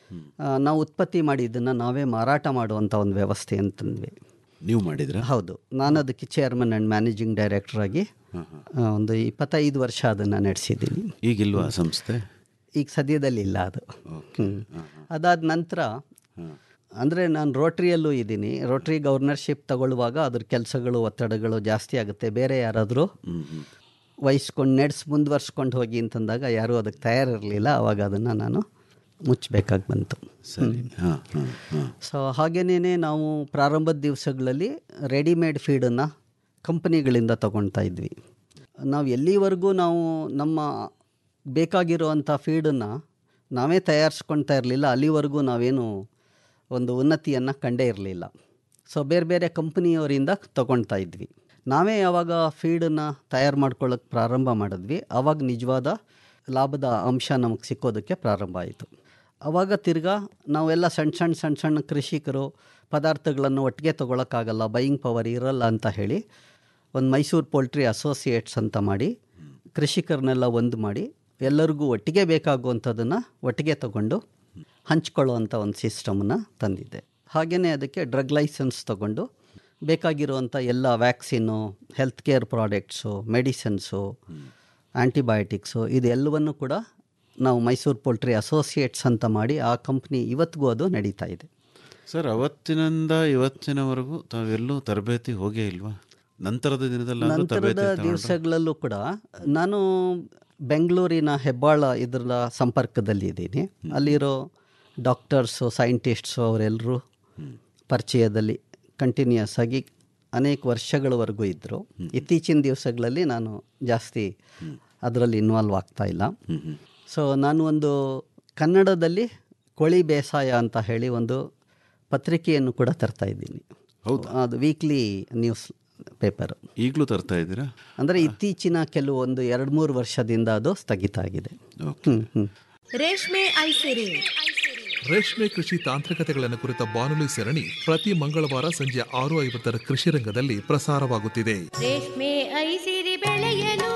ಆ, ನಾವು ಉತ್ಪತ್ತಿ ಮಾಡಿದ್ದನ್ನು ನಾವೇ ಮಾರಾಟ ಮಾಡುವಂಥ ಒಂದು ವ್ಯವಸ್ಥೆ ಅಂತಂದ್ವಿ ನೀವು ಮಾಡಿದ್ರ ಹೌದು ನಾನು ಅದಕ್ಕೆ ಚೇರ್ಮನ್ ಆ್ಯಂಡ್ ಮ್ಯಾನೇಜಿಂಗ್ ಡೈರೆಕ್ಟರ್ ಆಗಿ ಆ, ಒಂದು ಇಪ್ಪತ್ತೈದು ವರ್ಷ ಅದನ್ನು ನಡೆಸಿದ್ದೀನಿ ಈಗಿಲ್ವಾ ಆ ಸಂಸ್ಥೆ ಈಗ ಸದ್ಯದಲ್ಲಿ ಇಲ್ಲ ಅದು ಹ್ಮ್. ಅದಾದ ನಂತರ ಅಂದರೆ ನಾನು ರೋಟ್ರಿಯಲ್ಲೂ ಇದ್ದೀನಿ ರೋಟ್ರಿ ಗವರ್ನರ್ಶಿಪ್ ತಗೊಳ್ಳುವಾಗ ಅದ್ರ ಕೆಲಸಗಳು ಒತ್ತಡಗಳು ಜಾಸ್ತಿ ಆಗುತ್ತೆ ಬೇರೆ ಯಾರಾದರೂ ಹ್ಮ್ ಹ್ಮ್ ವಹಿಸ್ಕೊಂಡು ನಡೆಸಿ ಮುಂದುವರ್ಸ್ಕೊಂಡು ಹೋಗಿ ಅಂತಂದಾಗ ಯಾರೂ ಅದಕ್ಕೆ ತಯಾರಿರಲಿಲ್ಲ ಆವಾಗ ಅದನ್ನು ನಾನು ಮುಚ್ಚಬೇಕಾಗಿ ಬಂತು ಸರಿ ಹಾಂ ಹಾಂ ಹಾಂ ಸೊ ಹಾಗೇನೇ ನಾವು ಪ್ರಾರಂಭದ ದಿವಸಗಳಲ್ಲಿ ರೆಡಿಮೇಡ್ ಫೀಡನ್ನು ಕಂಪನಿಗಳಿಂದ ತಗೊಳ್ತಾ ಇದ್ವಿ ನಾವು ಎಲ್ಲಿವರೆಗೂ ನಾವು ನಮ್ಮ ಬೇಕಾಗಿರುವಂಥ ಫೀಡನ್ನು ನಾವೇ ತಯಾರಿಸ್ಕೊಳ್ತಾ ಇರಲಿಲ್ಲ ಅಲ್ಲಿವರೆಗೂ ನಾವೇನು ಒಂದು ಉನ್ನತಿಯನ್ನು ಕಂಡೇ ಇರಲಿಲ್ಲ ಸೊ ಬೇರೆ ಬೇರೆ ಕಂಪ್ನಿಯವರಿಂದ ತಗೊಳ್ತಾ ಇದ್ವಿ ನಾವೇ ಯಾವಾಗ ಫೀಡನ್ನು ತಯಾರು ಮಾಡ್ಕೊಳ್ಳೋಕೆ ಪ್ರಾರಂಭ ಮಾಡಿದ್ವಿ ಆವಾಗ ನಿಜವಾದ ಲಾಭದ ಅಂಶ ನಮಗೆ ಸಿಕ್ಕೋದಕ್ಕೆ ಪ್ರಾರಂಭ ಆಯಿತು ಆವಾಗ ತಿರ್ಗಾ ನಾವೆಲ್ಲ ಸಣ್ಣ ಸಣ್ಣ ಸಣ್ಣ ಸಣ್ಣ ಕೃಷಿಕರು ಪದಾರ್ಥಗಳನ್ನು ಒಟ್ಟಿಗೆ ತೊಗೊಳಕ್ಕಾಗಲ್ಲ ಬೈಯಿಂಗ್ ಪವರ್ ಇರಲ್ಲ ಅಂತ ಹೇಳಿ ಒಂದು ಮೈಸೂರು ಪೋಲ್ಟ್ರಿ ಅಸೋಸಿಯೇಟ್ಸ್ ಅಂತ ಮಾಡಿ ಕೃಷಿಕರನ್ನೆಲ್ಲ ಒಂದು ಮಾಡಿ ಎಲ್ಲರಿಗೂ ಒಟ್ಟಿಗೆ ಬೇಕಾಗುವಂಥದ್ದನ್ನು ಒಟ್ಟಿಗೆ ತಗೊಂಡು ಹಂಚ್ಕೊಳ್ಳುವಂಥ ಒಂದು ಸಿಸ್ಟಮನ್ನು ತಂದಿದ್ದೆ ಹಾಗೆಯೇ ಅದಕ್ಕೆ ಡ್ರಗ್ ಲೈಸೆನ್ಸ್ ತಗೊಂಡು ಬೇಕಾಗಿರುವಂಥ ಎಲ್ಲ vaccine health care products medicines antibiotics ಇದೆಲ್ಲವನ್ನು ಕೂಡ ನಾವು ಮೈಸೂರು ಪೋಲ್ಟ್ರಿ ಅಸೋಸಿಯೇಟ್ಸ್ ಅಂತ ಮಾಡಿ ಆ ಕಂಪ್ನಿ ಇವತ್ತಿಗೂ ಅದು ನಡೀತಾ ಇದೆ ಸರ್ ಅವತ್ತಿನಿಂದ ಇವತ್ತಿನವರೆಗೂ ತಾವೆಲ್ಲೂ ತರಬೇತಿ ಹೋಗೇ ಇಲ್ವಾ ನಂತರದ ದಿನದಲ್ಲಿ ನಂತರದ ದಿವಸಗಳಲ್ಲೂ ಕೂಡ ನಾನು ಬೆಂಗಳೂರಿನ ಹೆಬ್ಬಾಳ ಇದರ ಸಂಪರ್ಕದಲ್ಲಿ ಇದ್ದೀನಿ ಅಲ್ಲಿರೋ ಡಾಕ್ಟರ್ಸು ಸೈಂಟಿಸ್ಟ್ಸು ಅವರೆಲ್ಲರೂ ಪರಿಚಯದಲ್ಲಿ ಕಂಟಿನ್ಯೂಸ್ ಆಗಿ ಅನೇಕ ವರ್ಷಗಳವರೆಗೂ ಇದ್ದರು ಇತ್ತೀಚಿನ ದಿವಸಗಳಲ್ಲಿ ನಾನು ಜಾಸ್ತಿ ಅದರಲ್ಲಿ ಇನ್ವಾಲ್ವ್ ಆಗ್ತಾ ಇಲ್ಲ ಸೊ ನಾನು ಒಂದು ಕನ್ನಡದಲ್ಲಿ ಕೋಳಿ ಬೇಸಾಯ ಅಂತ ಹೇಳಿ ಒಂದು ಪತ್ರಿಕೆಯನ್ನು ಕೂಡ ತರ್ತಾ ಇದ್ದೀನಿ ಅದು ವೀಕ್ಲಿ ನ್ಯೂಸ್ ಪೇಪರು ಈಗಲೂ ತರ್ತಾ ಇದ್ದೀರಾ ಅಂದರೆ ಇತ್ತೀಚಿನ ಕೆಲವೊಂದು ಎರಡು ಮೂರು ವರ್ಷದಿಂದ ಅದು ಸ್ಥಗಿತ ಆಗಿದೆ ಓಕೆ ಹ್ಮ್, ಹ್ಮ್. ರೇಷ್ಮೆ ಐಸಿರಿ ರೇಷ್ಮೆ ಕೃಷಿ ತಾಂತ್ರಿಕತೆಗಳನ್ನು ಕುರಿತ ಬಾನುಲಿ ಸರಣಿ ಪ್ರತಿ ಮಂಗಳವಾರ ಸಂಜೆ ಆರು ಐವತ್ತರ ಕೃಷಿ ರಂಗದಲ್ಲಿ ಪ್ರಸಾರವಾಗುತ್ತಿದೆ ರೇಷ್ಮೆ ಐಸಿರಿ ಬೆಳೆಯಲು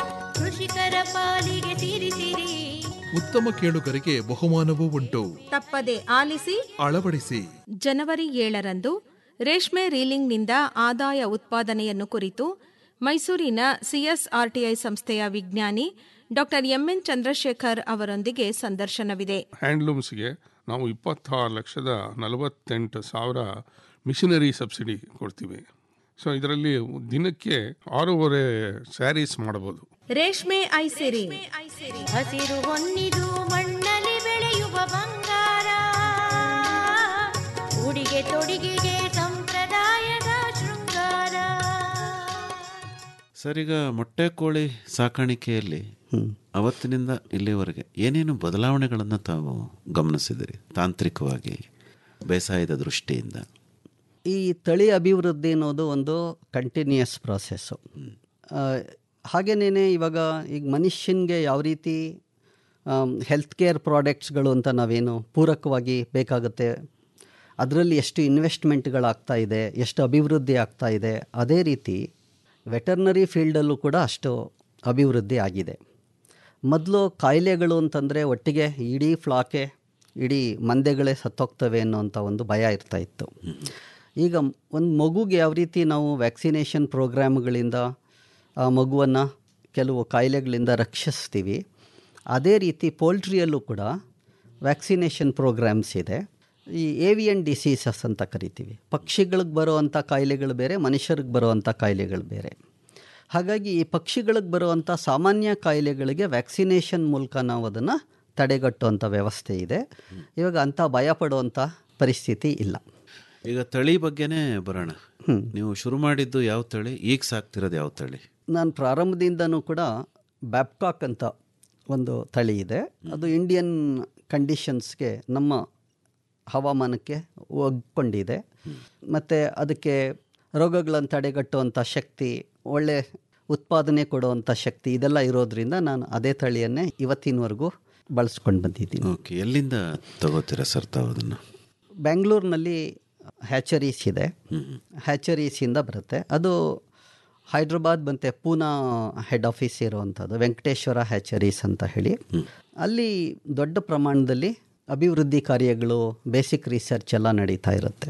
ಕೃಷಿಕರ ಪಾಲಿಗೆ ಸಿರಿಸಿರಿ ಉತ್ತಮ ಕೇಳುಗರಿಗೆ ಬಹುಮಾನವೂ ಉಂಟು ತಪ್ಪದೆ ಆಲಿಸಿ ಅಳವಡಿಸಿ ಜನವರಿ ಏಳರಂದು ರೇಷ್ಮೆ ರೀಲಿಂಗ್ನಿಂದ ಆದಾಯ ಉತ್ಪಾದನೆಯನ್ನು ಕುರಿತು ಮೈಸೂರಿನ ಸಿಎಸ್ಆರ್ಟಿಐ ಸಂಸ್ಥೆಯ ವಿಜ್ಞಾನಿ ಡಾಕ್ಟರ್ ಎಂಎನ್ ಚಂದ್ರಶೇಖರ್ ಅವರೊಂದಿಗೆ ಸಂದರ್ಶನವಿದೆ ಹ್ಯಾಂಡ್ಲೂಮ್ಸ್ಗೆ ನಾವು ಇಪ್ಪತ್ತಾರು ಲಕ್ಷದ ನಲವತ್ತೆಂಟು ಸಾವಿರ ಮಿಷನರಿ ಸಬ್ಸಿಡಿ ಕೊಡ್ತೀವಿ ಸೊ ಇದರಲ್ಲಿ ದಿನಕ್ಕೆ ಆರೂವರೆ ಸ್ಯಾರೀಸ್ ಮಾಡ್ಬೋದು ರೇಷ್ಮೆ ಐಸಿರಿ ಹಸಿರು ಹೊನ್ನಿದು ಮಣ್ಣಲ್ಲಿ ಬೆಳೆಯುವ ಬಂಗಾರ ಉಡಿಗೆ ತೊಡಿಗೆಗೆ ಸಂಪ್ರದಾಯದ ಶೃಂಗಾರ ಸರ್ ಈಗ ಮೊಟ್ಟೆ ಕೋಳಿ ಸಾಕಾಣಿಕೆಯಲ್ಲಿ ಅವತ್ತಿನಿಂದ ಇಲ್ಲಿವರೆಗೆ ಏನೇನು ಬದಲಾವಣೆಗಳನ್ನು ತಾವು ಗಮನಿಸಿದಿರಿ ತಾಂತ್ರಿಕವಾಗಿ ಬೇಸಾಯದ ದೃಷ್ಟಿಯಿಂದ ಈ ತಳಿ ಅಭಿವೃದ್ಧಿ ಅನ್ನೋದು ಒಂದು ಕಂಟಿನ್ಯೂಯಸ್ ಪ್ರಾಸೆಸ್ಸು ಹಾಗೇನೇ ಇವಾಗ ಈಗ ಮನುಷ್ಯನಿಗೆ ಯಾವ ರೀತಿ ಹೆಲ್ತ್ ಕೇರ್ ಪ್ರಾಡಕ್ಟ್ಸ್ಗಳು ಅಂತ ನಾವೇನು ಪೂರಕವಾಗಿ ಬೇಕಾಗುತ್ತೆ ಅದರಲ್ಲಿ ಎಷ್ಟು ಇನ್ವೆಸ್ಟ್ಮೆಂಟ್ಗಳಾಗ್ತಾ ಇದೆ ಎಷ್ಟು ಅಭಿವೃದ್ಧಿ ಆಗ್ತಾ ಇದೆ ಅದೇ ರೀತಿ ವೆಟರ್ನರಿ ಫೀಲ್ಡಲ್ಲೂ ಕೂಡ ಅಷ್ಟು ಅಭಿವೃದ್ಧಿ ಆಗಿದೆ ಮೊದಲು ಕಾಯಿಲೆಗಳು ಅಂತಂದರೆ ಒಟ್ಟಿಗೆ ಇಡೀ ಫ್ಲಾಕೆ ಇಡೀ ಮಂದೆಗಳೇ ಸತ್ತೋಗ್ತವೆ ಅನ್ನೋಂಥ ಒಂದು ಭಯ ಇರ್ತಾ ಇತ್ತು ಈಗ ಒಂದು ಮಗುಗೆ ಯಾವ ರೀತಿ ನಾವು ವ್ಯಾಕ್ಸಿನೇಷನ್ ಪ್ರೋಗ್ರಾಮ್ಗಳಿಂದ ಆ ಮಗುವನ್ನು ಕೆಲವು ಕಾಯಿಲೆಗಳಿಂದ ರಕ್ಷಿಸ್ತೀವಿ ಅದೇ ರೀತಿ ಪೋಲ್ಟ್ರಿಯಲ್ಲೂ ಕೂಡ ವ್ಯಾಕ್ಸಿನೇಷನ್ ಪ್ರೋಗ್ರಾಮ್ಸ್ ಇದೆ ಈ ಏವಿಯನ್ ಡಿಸೀಸಸ್ ಅಂತ ಕರಿತೀವಿ ಪಕ್ಷಿಗಳಿಗೆ ಬರುವಂಥ ಕಾಯಿಲೆಗಳು ಬೇರೆ ಮನುಷ್ಯರಿಗೆ ಬರುವಂಥ ಕಾಯಿಲೆಗಳು ಬೇರೆ ಹಾಗಾಗಿ ಈ ಪಕ್ಷಿಗಳಿಗೆ ಬರುವಂಥ ಸಾಮಾನ್ಯ ಕಾಯಿಲೆಗಳಿಗೆ ವ್ಯಾಕ್ಸಿನೇಷನ್ ಮೂಲಕ ನಾವು ಅದನ್ನು ತಡೆಗಟ್ಟುವಂಥ ವ್ಯವಸ್ಥೆ ಇದೆ ಇವಾಗ ಅಂಥ ಭಯ ಪಡುವಂಥ ಪರಿಸ್ಥಿತಿ ಇಲ್ಲ ಈಗ ತಳಿ ಬಗ್ಗೆನೇ ಬರೋಣ ನೀವು ಶುರು ಮಾಡಿದ್ದು ಯಾವ ತಳಿ ಈಗ ಸಾಕ್ತಿರೋದು ಯಾವ ತಳಿ ನಾನು ಪ್ರಾರಂಭದಿಂದನೂ ಕೂಡ ಬ್ಯಾಬ್ಕಾಕ್ ಅಂತ ಒಂದು ತಳಿ ಇದೆ ಅದು ಇಂಡಿಯನ್ ಕಂಡೀಷನ್ಸ್ಗೆ ನಮ್ಮ ಹವಾಮಾನಕ್ಕೆ ಒಗ್ಕೊಂಡಿದೆ ಮತ್ತು ಅದಕ್ಕೆ ರೋಗಗಳನ್ನು ತಡೆಗಟ್ಟುವಂಥ ಶಕ್ತಿ ಒಳ್ಳೆ ಉತ್ಪಾದನೆ ಕೊಡುವಂಥ ಶಕ್ತಿ ಇದೆಲ್ಲ ಇರೋದ್ರಿಂದ ನಾನು ಅದೇ ತಳಿಯನ್ನೇ ಇವತ್ತಿನವರೆಗೂ ಬಳಸ್ಕೊಂಡು ಬಂದಿದ್ದೀನಿ ಓಕೆ ಎಲ್ಲಿಂದ ತಗೋತೀರಾ ಸರ್ ತಾವು ಅದನ್ನು ಬ್ಯಾಂಗ್ಳೂರಿನಲ್ಲಿ ಹ್ಯಾಚರೀಸ್ ಇದೆ ಹ್ಯಾಚರೀಸಿಂದ ಬರುತ್ತೆ ಅದು ಹೈದ್ರಾಬಾದ್ ಮತ್ತು ಪೂನಾ ಹೆಡ್ ಆಫೀಸ್ ಇರುವಂಥದ್ದು ವೆಂಕಟೇಶ್ವರ ಹ್ಯಾಚರೀಸ್ ಅಂತ ಹೇಳಿ ಅಲ್ಲಿ ದೊಡ್ಡ ಪ್ರಮಾಣದಲ್ಲಿ ಅಭಿವೃದ್ಧಿ ಕಾರ್ಯಗಳು ಬೇಸಿಕ್ ರಿಸರ್ಚ್ ಎಲ್ಲ ನಡೀತಾ ಇರುತ್ತೆ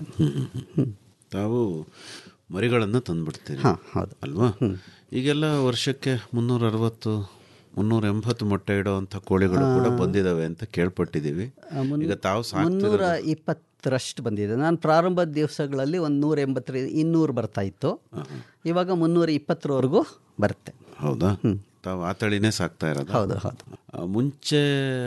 ತಾವು ಮರಿಗಳನ್ನು ತಂದುಬಿಡ್ತೀರಿ ಹಾಂ ಹೌದು ಅಲ್ವಾ ಈಗೆಲ್ಲ ವರ್ಷಕ್ಕೆ ಮುನ್ನೂರ ಅರವತ್ತು ಮುನ್ನೂರ ಎಂಬತ್ತು ಮೊಟ್ಟೆ ಇಡುವಂಥ ಕೋಳಿಗಳು ಕೂಡ ಬಂದಿದ್ದಾವೆ ಅಂತ ಕೇಳ್ಪಟ್ಟಿದ್ದೀವಿ ಈಗ ತಾವು ಮುನ್ನೂರ ಸಾಕ್ತಿರೋದು ಇಪ್ಪತ್ತರಷ್ಟು ಬಂದಿದೆ ನಾನು ಪ್ರಾರಂಭದ ದಿವಸಗಳಲ್ಲಿ ಒಂದು ನೂರ ಎಂಬತ್ತರ ಇನ್ನೂರು ಬರ್ತಾ ಇತ್ತು ಇವಾಗ ಮುನ್ನೂರ ಇಪ್ಪತ್ತರವರೆಗೂ ಬರುತ್ತೆ ಹೌದಾ ತಾವು ಆ ತಳಿನೇ ಸಾಕ್ತಾ ಇರೋದು ಹೌದು ಹೌದು ಮುಂಚೆ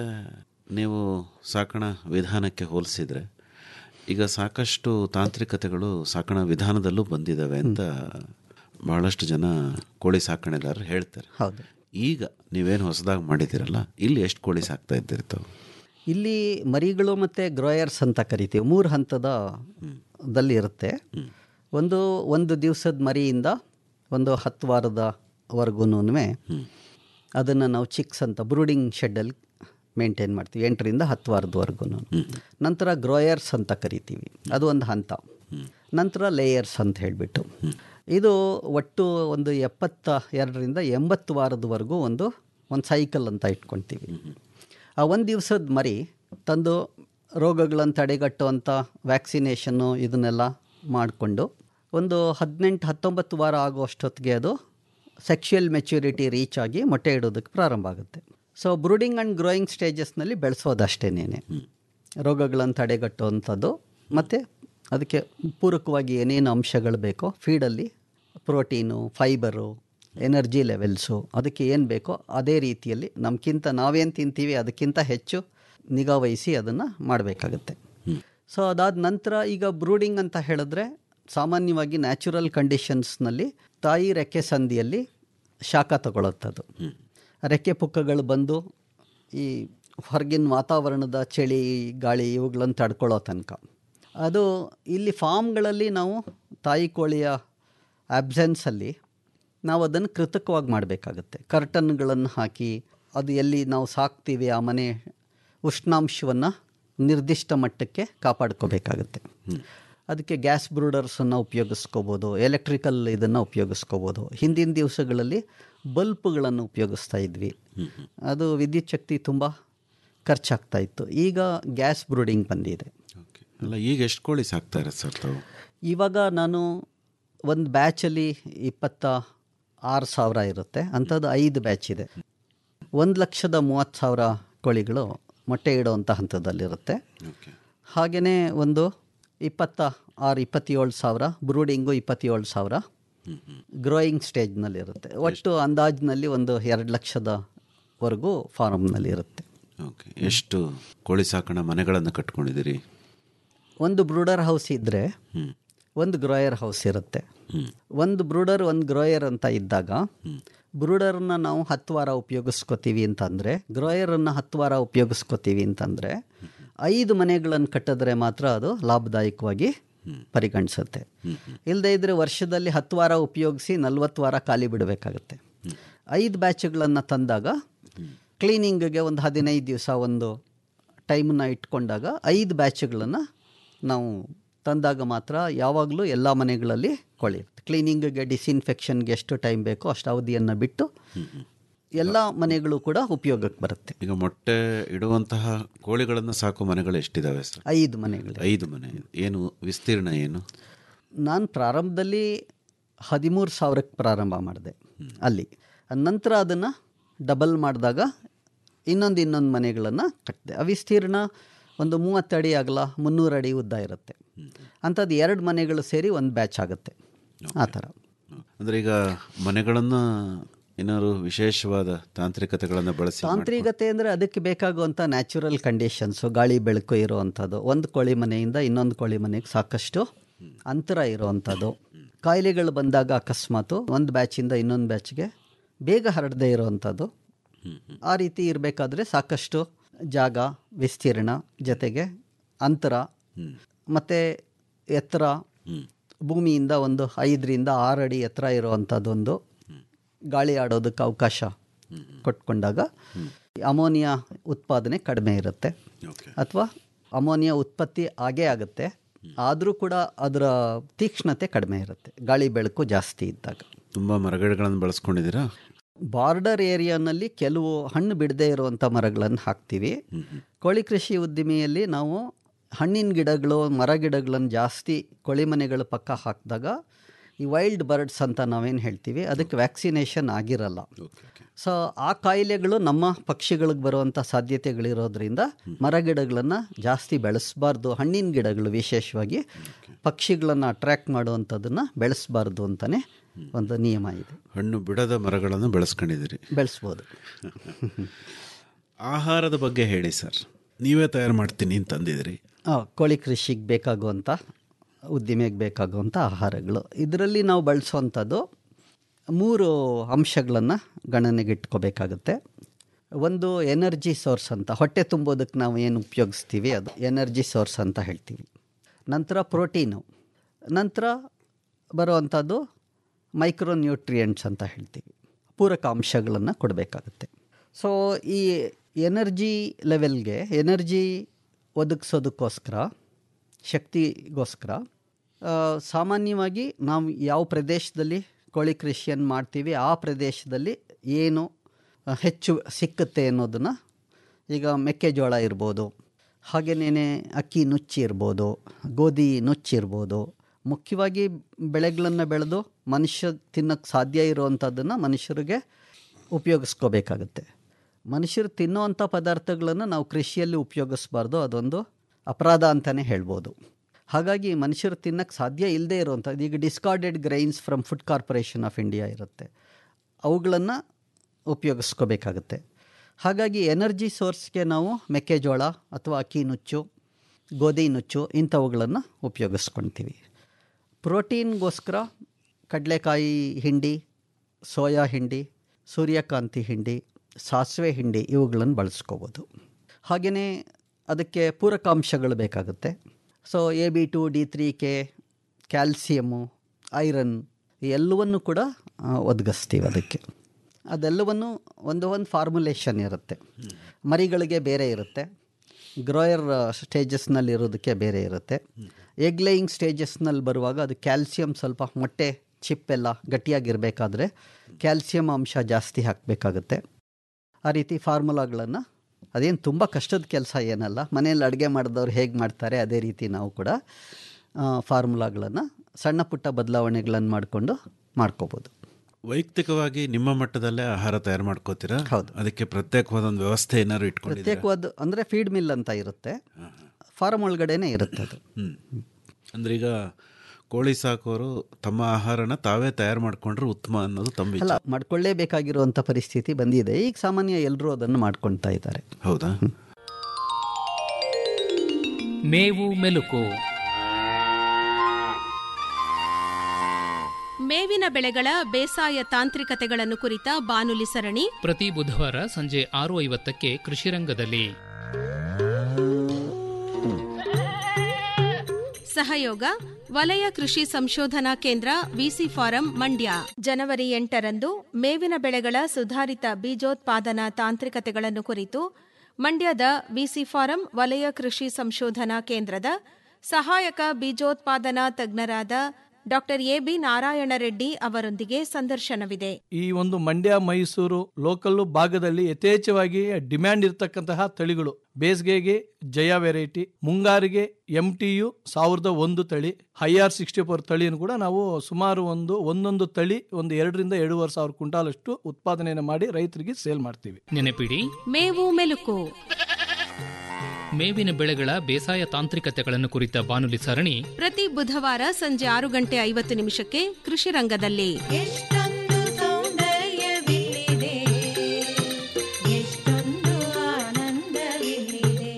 ನೀವು ಸಾಕಣಾ ವಿಧಾನಕ್ಕೆ ಹೋಲಿಸಿದ್ರೆ ಈಗ ಸಾಕಷ್ಟು ತಾಂತ್ರಿಕತೆಗಳು ಸಾಕಣಾ ವಿಧಾನದಲ್ಲೂ ಬಂದಿದ್ದಾವೆ ಅಂತ ಬಹಳಷ್ಟು ಜನ ಕೋಳಿ ಸಾಕಣೆದಾರರು ಹೇಳ್ತಾರೆ ಹೌದು ಈಗ ನೀವೇನು ಹೊಸದಾಗಿ ಮಾಡಿದ್ದೀರಲ್ಲ ಇಲ್ಲಿ ಎಷ್ಟು ಕೋಳಿ ಸಾಕ್ತಾ ಇದ್ದೀರಿ ತಾವು ಇಲ್ಲಿ ಮರಿಗಳು ಮತ್ತು ಗ್ರೋಯರ್ಸ್ ಅಂತ ಕರಿತೀವಿ ಮೂರು ಹಂತದ ದಲ್ಲಿ ಇರುತ್ತೆ ಒಂದು ಒಂದು ದಿವಸದ ಮರಿಯಿಂದ ಒಂದು ಹತ್ತು ವಾರದವರೆಗೂ ಅದನ್ನು ನಾವು ಚಿಕ್ಸ್ ಅಂತ ಬ್ರೂಡಿಂಗ್ ಶೆಡ್ಡಲ್ಲಿ ಮೇಂಟೈನ್ ಮಾಡ್ತೀವಿ ಎಂಟರಿಂದ ಹತ್ತು ವಾರದವರೆಗೂ ನಂತರ ಗ್ರೋಯರ್ಸ್ ಅಂತ ಕರಿತೀವಿ ಅದು ಒಂದು ಹಂತ ನಂತರ ಲೇಯರ್ಸ್ ಅಂತ ಹೇಳಿಬಿಟ್ಟು ಇದು ಒಟ್ಟು ಒಂದು ಎಪ್ಪತ್ತ ಎರಡರಿಂದ ಎಂಬತ್ತು ವಾರದವರೆಗೂ ಒಂದು ಒಂದು ಸೈಕಲ್ ಅಂತ ಇಟ್ಕೊಳ್ತೀವಿ ಆ ಒಂದು ದಿವಸದ ಮರಿ ತಂದು ರೋಗಗಳನ್ನು ತಡೆಗಟ್ಟುವಂಥ ವ್ಯಾಕ್ಸಿನೇಷನ್ನು ಇದನ್ನೆಲ್ಲ ಮಾಡಿಕೊಂಡು ಒಂದು ಹದಿನೆಂಟು ಹತ್ತೊಂಬತ್ತು ವಾರ ಆಗುವಷ್ಟೊತ್ತಿಗೆ ಅದು ಸೆಕ್ಷುಯಲ್ ಮೆಚ್ಯೂರಿಟಿ ರೀಚ್ ಆಗಿ ಮೊಟ್ಟೆ ಇಡೋದಕ್ಕೆ ಪ್ರಾರಂಭ ಆಗುತ್ತೆ ಸೊ ಬ್ರೂಡಿಂಗ್ ಆ್ಯಂಡ್ ಗ್ರೋಯಿಂಗ್ ಸ್ಟೇಜಸ್ನಲ್ಲಿ ಬೆಳೆಸೋದಷ್ಟೇನೇನೆ ರೋಗಗಳನ್ನು ತಡೆಗಟ್ಟುವಂಥದ್ದು ಮತ್ತು ಅದಕ್ಕೆ ಪೂರಕವಾಗಿ ಏನೇನು ಅಂಶಗಳು ಬೇಕೋ ಫೀಡಲ್ಲಿ ಪ್ರೋಟೀನು ಫೈಬರು ಎನರ್ಜಿ ಲೆವೆಲ್ಸು ಅದಕ್ಕೆ ಏನು ಬೇಕೋ ಅದೇ ರೀತಿಯಲ್ಲಿ ನಮ್ಗಿಂತ ನಾವೇನು ತಿಂತೀವಿ ಅದಕ್ಕಿಂತ ಹೆಚ್ಚು ನಿಗಾ ವಹಿಸಿ ಅದನ್ನು ಮಾಡಬೇಕಾಗತ್ತೆ ಸೊ ಅದಾದ ನಂತರ ಈಗ ಬ್ರೂಡಿಂಗ್ ಅಂತ ಹೇಳಿದ್ರೆ ಸಾಮಾನ್ಯವಾಗಿ ನ್ಯಾಚುರಲ್ ಕಂಡೀಷನ್ಸ್ನಲ್ಲಿ ತಾಯಿ ರೆಕ್ಕೆ ಸಂದಿಯಲ್ಲಿ ಶಾಖ ತಗೊಳುತ್ತದು ರೆಕ್ಕೆ ಪುಕ್ಕಗಳು ಬಂದು ಈ ಹೊರಗಿನ ವಾತಾವರಣದ ಚಳಿ ಗಾಳಿ ಇವುಗಳನ್ನು ತಡ್ಕೊಳ್ಳೋ ತನಕ ಅದು ಇಲ್ಲಿ ಫಾರ್ಮ್ಗಳಲ್ಲಿ ನಾವು ತಾಯಿ ಕೋಳಿಯ ಆಬ್ಸೆನ್ಸಲ್ಲಿ ನಾವು ಅದನ್ನು ಕೃತಕವಾಗಿ ಮಾಡಬೇಕಾಗತ್ತೆ ಕರ್ಟನ್ಗಳನ್ನು ಹಾಕಿ ಅದು ಎಲ್ಲಿ ನಾವು ಸಾಕ್ತೀವಿ ಆ ಮನೆ ಉಷ್ಣಾಂಶವನ್ನು ನಿರ್ದಿಷ್ಟ ಮಟ್ಟಕ್ಕೆ ಕಾಪಾಡ್ಕೋಬೇಕಾಗತ್ತೆ ಅದಕ್ಕೆ ಗ್ಯಾಸ್ ಬ್ರೂಡರ್ಸನ್ನು ಉಪಯೋಗಿಸ್ಕೋಬೋದು ಎಲೆಕ್ಟ್ರಿಕಲ್ ಇದನ್ನು ಉಪಯೋಗಿಸ್ಕೋಬೋದು ಹಿಂದಿನ ದಿವಸಗಳಲ್ಲಿ ಬಲ್ಪ್ಗಳನ್ನು ಉಪಯೋಗಿಸ್ತಾ ಇದ್ವಿ ಅದು ವಿದ್ಯುತ್ ಶಕ್ತಿ ತುಂಬ ಖರ್ಚಾಗ್ತಾ ಇತ್ತು ಈಗ ಗ್ಯಾಸ್ ಬ್ರೂಡಿಂಗ್ ಬಂದಿದೆ ಓಕೆ ಅಲ್ಲ ಈಗ ಎಷ್ಟು ಕೋಳಿ ಸಾಕ್ತಾ ಇರೋದು ಸರ್ ತಾವು ಇವಾಗ ನಾನು ಒಂದು ಬ್ಯಾಚಲ್ಲಿ ಇಪ್ಪತ್ತ ಆರು ಸಾವಿರ ಇರುತ್ತೆ ಅಂಥದ್ದು ಐದು ಬ್ಯಾಚ್ ಇದೆ ಒಂದು ಲಕ್ಷದ ಮೂವತ್ತು ಸಾವಿರ ಕೋಳಿಗಳು ಮೊಟ್ಟೆ ಇಡುವಂಥ ಹಂತದಲ್ಲಿರುತ್ತೆ ಓಕೆ ಹಾಗೆಯೇ ಒಂದು ಇಪ್ಪತ್ತ ಆರು ಇಪ್ಪತ್ತೇಳು ಸಾವಿರ ಬ್ರೂಡಿಂಗು ಇಪ್ಪತ್ತೇಳು ಸಾವಿರ ಗ್ರೋಯಿಂಗ್ ಸ್ಟೇಜ್ನಲ್ಲಿರುತ್ತೆ ಒಟ್ಟು ಅಂದಾಜಿನಲ್ಲಿ ಒಂದು ಎರಡು ಲಕ್ಷದವರೆಗೂ ಫಾರಮ್ನಲ್ಲಿ ಇರುತ್ತೆ ಓಕೆ ಎಷ್ಟು ಕೋಳಿ ಸಾಕಣೆ ಮನೆಗಳನ್ನು ಕಟ್ಕೊಂಡಿದ್ದೀರಿ ಒಂದು ಬ್ರೂಡರ್ ಹೌಸ್ ಇದ್ದರೆ ಒಂದು ಗ್ರೋಯರ್ ಹೌಸ್ ಇರುತ್ತೆ ಒಂದು ಬ್ರೂಡರ್ ಒಂದು ಗ್ರೋಯರ್ ಅಂತ ಇದ್ದಾಗ ಬ್ರೂಡರ್ನ ನಾವು ಹತ್ತು ವಾರ ಉಪಯೋಗಿಸ್ಕೋತೀವಿ ಅಂತಂದರೆ ಗ್ರೋಯರನ್ನು ಹತ್ತು ವಾರ ಉಪಯೋಗಿಸ್ಕೋತೀವಿ ಅಂತಂದರೆ ಐದು ಮನೆಗಳನ್ನು ಕಟ್ಟಿದ್ರೆ ಮಾತ್ರ ಅದು ಲಾಭದಾಯಕವಾಗಿ ಪರಿಗಣಿಸುತ್ತೆ ಇಲ್ಲದೇ ಇದ್ರೆ ವರ್ಷದಲ್ಲಿ ಹತ್ತು ವಾರ ಉಪಯೋಗಿಸಿ ನಲ್ವತ್ತು ವಾರ ಖಾಲಿ ಬಿಡಬೇಕಾಗುತ್ತೆ ಐದು ಬ್ಯಾಚ್ಗಳನ್ನು ತಂದಾಗ ಕ್ಲೀನಿಂಗ್ಗೆ ಒಂದು ಹದಿನೈದು ದಿವಸ ಒಂದು ಟೈಮನ್ನ ಇಟ್ಕೊಂಡಾಗ ಐದು ಬ್ಯಾಚ್ಗಳನ್ನು ನಾವು ತಂದಾಗ ಮಾತ್ರ ಯಾವಾಗಲೂ ಎಲ್ಲ ಮನೆಗಳಲ್ಲಿ ಕೊಳೆಯುತ್ತೆ ಕ್ಲೀನಿಂಗ್ಗೆ ಡಿಸ್ಇನ್ಫೆಕ್ಷನ್ಗೆ ಎಷ್ಟು ಟೈಮ್ ಬೇಕೋ ಅಷ್ಟು ಅವಧಿಯನ್ನು ಬಿಟ್ಟು ಎಲ್ಲ ಮನೆಗಳು ಕೂಡ ಉಪಯೋಗಕ್ಕೆ ಬರುತ್ತೆ ಈಗ ಮೊಟ್ಟೆ ಇಡುವಂತಹ ಕೋಳಿಗಳನ್ನು ಸಾಕೋ ಮನೆಗಳು ಎಷ್ಟಿದಾವೆ ಸರ್ ಐದು ಮನೆಗಳು ಐದು ಮನೆ ಏನು ವಿಸ್ತೀರ್ಣ ಏನು ನಾನು ಪ್ರಾರಂಭದಲ್ಲಿ ಹದಿಮೂರು ಸಾವಿರಕ್ಕೆ ಪ್ರಾರಂಭ ಮಾಡಿದೆ ಅಲ್ಲಿ ನಂತರ ಅದನ್ನು ಡಬಲ್ ಮಾಡಿದಾಗ ಇನ್ನೊಂದು ಇನ್ನೊಂದು ಮನೆಗಳನ್ನು ಕಟ್ಟಿದೆ ಆ ವಿಸ್ತೀರ್ಣ ಒಂದು ಮೂವತ್ತು ಅಡಿ ಆಗಲ ಮುನ್ನೂರು ಅಡಿ ಉದ್ದ ಇರುತ್ತೆ ಅಂಥದ್ದು ಎರಡು ಮನೆಗಳು ಸೇರಿ ಒಂದು ಬ್ಯಾಚ್ ಆಗುತ್ತೆ ಆ ಥರ ಅಂದರೆ ಈಗ ಮನೆಗಳನ್ನು ಏನಾದ್ರು ವಿಶೇಷವಾದ ತಾಂತ್ರಿಕತೆಗಳನ್ನು ಬಳಸಿ ತಾಂತ್ರಿಕತೆ ಅಂದರೆ ಅದಕ್ಕೆ ಬೇಕಾಗುವಂಥ ನ್ಯಾಚುರಲ್ ಕಂಡೀಷನ್ಸು ಗಾಳಿ ಬೆಳಕು ಇರುವಂಥದ್ದು ಒಂದು ಕೋಳಿ ಮನೆಯಿಂದ ಇನ್ನೊಂದು ಕೋಳಿ ಮನೆಗೆ ಸಾಕಷ್ಟು ಅಂತರ ಇರುವಂಥದ್ದು ಕಾಯಿಲೆಗಳು ಬಂದಾಗ ಅಕಸ್ಮಾತು ಒಂದು ಬ್ಯಾಚಿಂದ ಇನ್ನೊಂದು ಬ್ಯಾಚ್ಗೆ ಬೇಗ ಹರಡದೇ ಇರುವಂಥದ್ದು ಆ ರೀತಿ ಇರಬೇಕಾದ್ರೆ ಸಾಕಷ್ಟು ಜಾಗ ವಿಸ್ತೀರ್ಣ ಜೊತೆಗೆ ಅಂತರ ಮತ್ತು ಎತ್ತರ ಭೂಮಿಯಿಂದ ಒಂದು ಐದರಿಂದ ಆರು ಅಡಿ ಎತ್ತರ ಇರುವಂಥದ್ದೊಂದು ಗಾಳಿ ಆಡೋದಕ್ಕೆ ಅವಕಾಶ ಕೊಟ್ಕೊಂಡಾಗ ಅಮೋನಿಯಾ ಉತ್ಪಾದನೆ ಕಡಿಮೆ ಇರುತ್ತೆ ಅಥವಾ ಅಮೋನಿಯಾ ಉತ್ಪತ್ತಿ ಆಗೇ ಆಗುತ್ತೆ ಆದರೂ ಕೂಡ ಅದರ ತೀಕ್ಷ್ಣತೆ ಕಡಿಮೆ ಇರುತ್ತೆ ಗಾಳಿ ಬೆಳಕು ಜಾಸ್ತಿ ಇದ್ದಾಗ ತುಂಬ ಮರಗಿಡಗಳನ್ನು ಬಳಸ್ಕೊಂಡಿದ್ದೀರಾ ಬಾರ್ಡರ್ ಏರಿಯಾನಲ್ಲಿ ಕೆಲವು ಹಣ್ಣು ಬಿಡದೇ ಇರುವಂಥ ಮರಗಳನ್ನು ಹಾಕ್ತೀವಿ ಕೋಳಿ ಕೃಷಿ ಉದ್ದಿಮೆಯಲ್ಲಿ ನಾವು ಹಣ್ಣಿನ ಗಿಡಗಳು ಮರ ಗಿಡಗಳನ್ನು ಜಾಸ್ತಿ ಕೋಳಿ ಮನೆಗಳ ಪಕ್ಕ ಹಾಕಿದಾಗ ಈ ವೈಲ್ಡ್ ಬರ್ಡ್ಸ್ ಅಂತ ನಾವೇನು ಹೇಳ್ತೀವಿ ಅದಕ್ಕೆ ವ್ಯಾಕ್ಸಿನೇಷನ್ ಆಗಿರಲ್ಲ ಸೊ ಆ ಕಾಯಿಲೆಗಳು ನಮ್ಮ ಪಕ್ಷಿಗಳಿಗೆ ಬರುವಂಥ ಸಾಧ್ಯತೆಗಳಿರೋದ್ರಿಂದ ಮರ ಗಿಡಗಳನ್ನು ಜಾಸ್ತಿ ಬೆಳೆಸಬಾರ್ದು ಹಣ್ಣಿನ ಗಿಡಗಳು ವಿಶೇಷವಾಗಿ ಪಕ್ಷಿಗಳನ್ನು ಅಟ್ರ್ಯಾಕ್ಟ್ ಮಾಡುವಂಥದ್ದನ್ನು ಬೆಳೆಸಬಾರ್ದು ಅಂತಲೇ ಒಂದು ನಿಯಮ ಇದೆ ಹಣ್ಣು ಬಿಡದ ಮರಗಳನ್ನು ಬೆಳೆಸ್ಕೊಂಡಿದ್ದೀರಿ ಬೆಳೆಸ್ಬೋದು ಆಹಾರದ ಬಗ್ಗೆ ಹೇಳಿ ಸರ್ ನೀವೇ ತಯಾರು ಮಾಡ್ತೀನಿ ಅಂತಂದಿದ್ರಿ ಆ, ಕೋಳಿ ಕೃಷಿಗೆ ಬೇಕಾಗುವಂಥ ಉದ್ದಿಮೆಗೆ ಬೇಕಾಗುವಂಥ ಆಹಾರಗಳು ಇದರಲ್ಲಿ ನಾವು ಬಳಸುವಂಥದ್ದು ಮೂರು ಅಂಶಗಳನ್ನು ಗಣನೆಗೆ ಇಟ್ಕೋಬೇಕಾಗುತ್ತೆ ಒಂದು ಎನರ್ಜಿ ಸೋರ್ಸ್ ಅಂತ ಹೊಟ್ಟೆ ತುಂಬೋದಕ್ಕೆ ನಾವು ಏನು ಉಪಯೋಗಿಸ್ತೀವಿ ಅದು ಎನರ್ಜಿ ಸೋರ್ಸ್ ಅಂತ ಹೇಳ್ತೀವಿ ನಂತರ ಪ್ರೋಟೀನು ನಂತರ ಬರುವಂಥದ್ದು ಮೈಕ್ರೋ ನ್ಯೂಟ್ರಿಯೆಂಟ್ಸ್ ಅಂತ ಹೇಳ್ತೀವಿ ಪೂರಕ ಅಂಶಗಳನ್ನು ಕೊಡಬೇಕಾಗುತ್ತೆ ಸೊ ಈ ಎನರ್ಜಿ ಲೆವೆಲ್ಗೆ ಎನರ್ಜಿ ಒದಗಿಸೋದಕ್ಕೋಸ್ಕರ ಶಕ್ತಿಗೋಸ್ಕರ ಆ, ಸಾಮಾನ್ಯವಾಗಿ ನಾವು ಯಾವ ಪ್ರದೇಶದಲ್ಲಿ ಕೋಳಿ ಕೃಷಿಯನ್ನು ಮಾಡ್ತೀವಿ ಆ ಪ್ರದೇಶದಲ್ಲಿ ಏನು ಆ, ಹೆಚ್ಚು ಸಿಕ್ಕುತ್ತೆ ಅನ್ನೋದನ್ನು ಈಗ ಮೆಕ್ಕೆಜೋಳ ಇರ್ಬೋದು ಹಾಗೆಯೇ ಅಕ್ಕಿ ನುಚ್ಚಿ ಇರ್ಬೋದು ಗೋಧಿ ನುಚ್ಚಿರ್ಬೋದು ಮುಖ್ಯವಾಗಿ ಬೆಳೆಗಳನ್ನು ಬೆಳೆದು ಮನುಷ್ಯ ತಿನ್ನೋಕ್ಕೆ ಸಾಧ್ಯ ಇರುವಂಥದ್ದನ್ನು ಮನುಷ್ಯರಿಗೆ ಉಪಯೋಗಿಸ್ಕೋಬೇಕಾಗತ್ತೆ ಮನುಷ್ಯರು ತಿನ್ನುವಂಥ ಪದಾರ್ಥಗಳನ್ನು ನಾವು ಕೃಷಿಯಲ್ಲಿ ಉಪಯೋಗಿಸ್ಬಾರ್ದು ಅದೊಂದು ಅಪರಾಧ ಅಂತಲೇ ಹೇಳ್ಬೋದು ಹಾಗಾಗಿ ಮನುಷ್ಯರು ತಿನ್ನಕ್ಕೆ ಸಾಧ್ಯ ಇಲ್ಲದೆ ಇರುವಂಥದ್ದು ಈಗ discarded grains from Food Corporation of India ಇರುತ್ತೆ ಅವುಗಳನ್ನು ಉಪಯೋಗಿಸ್ಕೋಬೇಕಾಗುತ್ತೆ ಹಾಗಾಗಿ ಎನರ್ಜಿ ಸೋರ್ಸ್ಗೆ ನಾವು ಮೆಕ್ಕೆಜೋಳ ಅಥವಾ ಅಕ್ಕಿ ನುಚ್ಚು ಗೋಧಿ ನುಚ್ಚು ಇಂಥವುಗಳನ್ನು ಉಪಯೋಗಿಸ್ಕೊಳ್ತೀವಿ ಪ್ರೋಟೀನ್ಗೋಸ್ಕರ ಕಡಲೆಕಾಯಿ ಹಿಂಡಿ ಸೋಯಾ ಹಿಂಡಿ ಸೂರ್ಯಕಾಂತಿ ಹಿಂಡಿ ಸಾಸಿವೆ ಹಿಂಡಿ ಇವುಗಳನ್ನು ಬಳಸ್ಕೋಬೋದು ಹಾಗೆಯೇ ಅದಕ್ಕೆ ಪೂರಕಾಂಶಗಳು ಬೇಕಾಗುತ್ತೆ so A B two D three K calcium iron ಎಲ್ಲವನ್ನು ಕೂಡ ಆ, ಒದಗಿಸ್ತೀವಿ ಅದಕ್ಕೆ ಅದೆಲ್ಲವನ್ನು ಒಂದು ಒಂದು ಫಾರ್ಮುಲೇಷನ್ ಇರುತ್ತೆ ಮರಿಗಳಿಗೆ ಬೇರೆ ಇರುತ್ತೆ ಗ್ರೋಯರ್ ಸ್ಟೇಜಸ್ನಲ್ಲಿ ಇರೋದಕ್ಕೆ ಬೇರೆ ಇರುತ್ತೆ ಎಗ್ ಲೇಯಿಂಗ್ ಸ್ಟೇಜಸ್ನಲ್ಲಿ ಬರುವಾಗ ಅದು ಕ್ಯಾಲ್ಸಿಯಂ ಸ್ವಲ್ಪ ಮೊಟ್ಟೆ ಚಿಪ್ಪೆಲ್ಲ ಗಟ್ಟಿಯಾಗಿರಬೇಕಾದ್ರೆ ಕ್ಯಾಲ್ಸಿಯಂ ಅಂಶ ಜಾಸ್ತಿ ಹಾಕಬೇಕಾಗುತ್ತೆ ಆ ರೀತಿ ಫಾರ್ಮುಲಾಗಳನ್ನು ಅದೇನು ತುಂಬ ಕಷ್ಟದ ಕೆಲಸ ಏನಲ್ಲ ಮನೆಯಲ್ಲಿ ಅಡುಗೆ ಮಾಡಿದವ್ರು ಹೇಗೆ ಮಾಡ್ತಾರೆ ಅದೇ ರೀತಿ ನಾವು ಕೂಡ ಫಾರ್ಮುಲಾಗಳನ್ನು ಸಣ್ಣ ಪುಟ್ಟ ಬದಲಾವಣೆಗಳನ್ನು ಮಾಡಿಕೊಂಡು ಮಾಡ್ಕೋಬೋದು ವೈಯಕ್ತಿಕವಾಗಿ ನಿಮ್ಮ ಮಟ್ಟದಲ್ಲೇ ಆಹಾರ ತಯಾರು ಮಾಡ್ಕೋತೀರಾ ಹೌದು. ಅದಕ್ಕೆ ಪ್ರತ್ಯೇಕವಾದ ಒಂದು ವ್ಯವಸ್ಥೆ ಏನಾದ್ರು ಇಟ್ಕೊಂಡಿದ್ದೀರಾ ಪ್ರತ್ಯೇಕವಾದ ಅಂದರೆ ಫೀಡ್ ಮಿಲ್ ಅಂತ ಇರುತ್ತೆ ಫಾರಮ್ ಒಳಗಡೆನೇ ಇರುತ್ತೆ ಅದು ಹ್ಮ್ ಅಂದ್ರೆ ಈಗ ಕೋಳಿ ಸಾಕೋರು ತಮ್ಮ ಆಹಾರನ ತಾವೇ ತಯಾರು ಮಾಡ್ಕೊಂಡ್ರೆ ಉತ್ತಮ ಅನ್ನೋದು ತಮ್ಮ ಅಲ್ಲ ವಿಚಾರ ಮಾಡ್ಕೊಳ್ಳೇಬೇಕಾಗಿರುವಂಥ ಪರಿಸ್ಥಿತಿ ಬಂದಿದೆ ಈಗ ಸಾಮಾನ್ಯ ಎಲ್ಲರೂ ಅದನ್ನು ಮಾಡ್ಕೊಳ್ತಾ ಇದ್ದಾರೆ ಹೌದಾ ಮೇವು ಮೆಲುಕು ಮೇವಿನ ಬೆಳೆಗಳ ಬೇಸಾಯ ತಾಂತ್ರಿಕತೆಗಳನ್ನು ಕುರಿತ ಬಾನುಲಿ ಸರಣಿ ಪ್ರತಿ ಬುಧವಾರ ಸಂಜೆ ಆರು ಐವತ್ತಕ್ಕೆ ಕೃಷಿರಂಗದಲ್ಲಿ ಸಹಯೋಗ ವಲಯ ಕೃಷಿ ಸಂಶೋಧನಾ ಕೇಂದ್ರ ವಿಸಿ ಫಾರಂ ಮಂಡ್ಯ ಜನವರಿ ಎಂಟರಂದು ಮೇವಿನ ಬೆಳೆಗಳ ಸುಧಾರಿತ ಬೀಜೋತ್ಪಾದನಾ ತಾಂತ್ರಿಕತೆಗಳನ್ನು ಕುರಿತು ಮಂಡ್ಯದ ವಿಸಿ ಫಾರಂ ವಲಯ ಕೃಷಿ ಸಂಶೋಧನಾ ಕೇಂದ್ರದ ಸಹಾಯಕ ಬೀಜೋತ್ಪಾದನಾ ತಜ್ಞರಾದ ಡಾಕ್ಟರ್ ಎಬಿ ನಾರಾಯಣ ರೆಡ್ಡಿ ಅವರೊಂದಿಗೆ ಸಂದರ್ಶನವಿದೆ ಈ ಒಂದು ಮಂಡ್ಯ ಮೈಸೂರು ಲೋಕಲ್ಲು ಭಾಗದಲ್ಲಿ ಯಥೇಚ್ಛವಾಗಿ ಡಿಮ್ಯಾಂಡ್ ಇರತಕ್ಕಂತಹ ತಳಿಗಳು ಬೇಸಿಗೆಗೆ ಜಯ ವೆರೈಟಿ ಮುಂಗಾರಿಗೆ ಎಂ ಟಿ ಯು ಸಾವಿರದ ಒಂದು ತಳಿ ಹೈ ಆರ್ ಸಿಕ್ಸ್ಟಿ ಫೋರ್ ತಳಿಯನ್ನು ಕೂಡ ನಾವು ಸುಮಾರು ಒಂದು ಒಂದೊಂದು ತಳಿ ಒಂದು ಎರಡರಿಂದ ಎರಡೂವರೆ ಸಾವಿರ ಕ್ವಿಂಟಾಲ್ ಅಷ್ಟು ಉತ್ಪಾದನೆಯನ್ನು ಮಾಡಿ ರೈತರಿಗೆ ಸೇಲ್ ಮಾಡ್ತೀವಿ ನೆನಪಿಡಿ ಮೇವು ಮೆಲುಕು ಮೇವಿನ ಬೆಳೆಗಳ ಬೇಸಾಯ ತಾಂತ್ರಿಕತೆಗಳನ್ನು ಕುರಿತ ಬಾನುಲಿ ಸರಣಿ ಪ್ರತಿ ಬುಧವಾರ ಸಂಜೆ ಆರು ಗಂಟೆ ಐವತ್ತು ನಿಮಿಷಕ್ಕೆ ಕೃಷಿ ರಂಗದಲ್ಲಿ ಎಷ್ಟೊಂದು ಸೌಂದರ್ಯವಿಲ್ಲಿದೆ ಎಷ್ಟೊಂದು ಆನಂದವಿಲ್ಲಿದೆ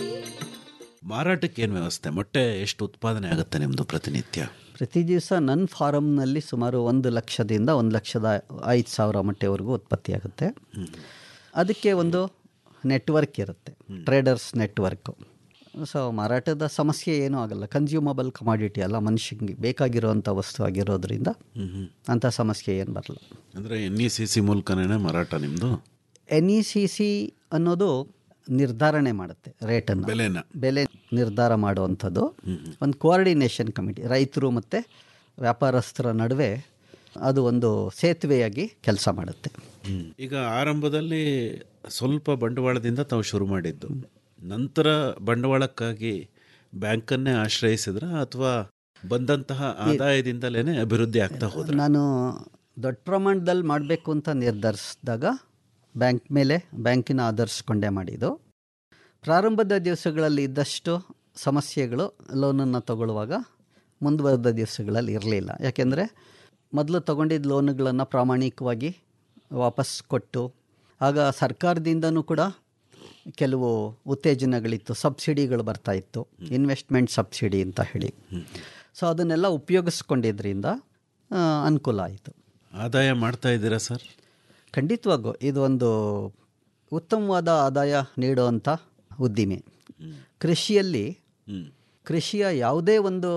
ಮಾರಾಟಕ್ಕೆ ಏನು ವ್ಯವಸ್ಥೆ ಮೊಟ್ಟೆ ಎಷ್ಟು ಉತ್ಪಾದನೆ ಆಗುತ್ತೆ ನಿಮ್ಮದು ಪ್ರತಿನಿತ್ಯ ಪ್ರತಿ ದಿವಸ ನನ್ನ ಫಾರಮ್ನಲ್ಲಿ ಸುಮಾರು ಒಂದು ಲಕ್ಷದಿಂದ ಒಂದು ಲಕ್ಷದ ಐದು ಸಾವಿರ ಮೊಟ್ಟೆವರೆಗೂ ಉತ್ಪತ್ತಿಯಾಗುತ್ತೆ ಅದಕ್ಕೆ ಒಂದು ನೆಟ್ವರ್ಕ್ ಇರುತ್ತೆ ಟ್ರೇಡರ್ಸ್ ನೆಟ್ವರ್ಕು ಸೊ ಮಾರಾಟದ ಸಮಸ್ಯೆ ಏನೂ ಆಗಲ್ಲ ಕನ್ಸ್ಯೂಮಬಲ್ ಕಮಾಡಿಟಿ ಅಲ್ಲ ಮನುಷ್ಯನಿಗೆ ಬೇಕಾಗಿರುವಂಥ ವಸ್ತು ಆಗಿರೋದ್ರಿಂದ ಅಂಥ ಸಮಸ್ಯೆ ಏನು ಬರಲ್ಲ ಅಂದರೆ ಎನ್ ಇ ಸಿ ಸಿ ಮೂಲಕನೇ ಮಾರಾಟ ನಿಮ್ಮದು ಎನ್ ಇ ಸಿ ಸಿ ಅನ್ನೋದು ನಿರ್ಧಾರಣೆ ಮಾಡುತ್ತೆ ರೇಟನ್ನು ಬೆಲೆನ ಬೆಲೆ ನಿರ್ಧಾರ ಮಾಡುವಂಥದ್ದು ಒಂದು ಕೋಆರ್ಡಿನೇಷನ್ ಕಮಿಟಿ ರೈತರು ಮತ್ತು ವ್ಯಾಪಾರಸ್ಥರ ನಡುವೆ ಅದು ಒಂದು ಸೇತುವೆಯಾಗಿ ಕೆಲಸ ಮಾಡುತ್ತೆ ಈಗ ಆರಂಭದಲ್ಲಿ ಸ್ವಲ್ಪ ಬಂಡವಾಳದಿಂದ ತಾವು ಶುರು ಮಾಡಿದ್ದು ನಂತರ ಬಂಡವಾಳಕ್ಕಾಗಿ ಬ್ಯಾಂಕನ್ನೇ ಆಶ್ರಯಿಸಿದ್ರ ಅಥವಾ ಬಂದಂತಹ ಆದಾಯದಿಂದಲೇ ಅಭಿವೃದ್ಧಿ ಆಗ್ತಾ ಹೋದ್ರ ನಾನು ದೊಡ್ಡ ಪ್ರಮಾಣದಲ್ಲಿ ಮಾಡಬೇಕು ಅಂತ ನಿರ್ಧರಿಸಿದಾಗ ಬ್ಯಾಂಕ್ ಮೇಲೆ ಬ್ಯಾಂಕಿನ ಆಧರಿಸ್ಕೊಂಡೇ ಮಾಡಿದ್ದು ಪ್ರಾರಂಭದ ದಿವಸಗಳಲ್ಲಿ ಇದ್ದಷ್ಟು ಸಮಸ್ಯೆಗಳು ಲೋನನ್ನು ತಗೊಳ್ಳುವಾಗ ಮುಂದುವರೆದ ದಿವಸಗಳಲ್ಲಿ ಇರಲಿಲ್ಲ ಯಾಕೆಂದರೆ ಮೊದಲು ತಗೊಂಡಿದ್ದ ಲೋನ್ಗಳನ್ನು ಪ್ರಾಮಾಣಿಕವಾಗಿ ವಾಪಸ್ ಕೊಟ್ಟು ಆಗ ಸರ್ಕಾರದಿಂದನೂ ಕೂಡ ಕೆಲವು ಉತ್ತೇಜನಗಳಿತ್ತು ಸಬ್ಸಿಡಿಗಳು ಬರ್ತಾ ಇತ್ತು ಇನ್ವೆಸ್ಟ್ಮೆಂಟ್ ಸಬ್ಸಿಡಿ ಅಂತ ಹೇಳಿ ಸೊ ಅದನ್ನೆಲ್ಲ ಉಪಯೋಗಿಸ್ಕೊಂಡಿದ್ರಿಂದ ಆ, ಅನುಕೂಲ ಆಯಿತು ಆದಾಯ ಮಾಡ್ತಾ ಇದ್ದೀರಾ ಸರ್ ಖಂಡಿತವಾಗೂ ಇದು ಒಂದು ಉತ್ತಮವಾದ ಆದಾಯ ನೀಡುವಂಥ ಉದ್ದಿಮೆ ಕೃಷಿಯಲ್ಲಿ ಕೃಷಿಯ ಯಾವುದೇ ಒಂದು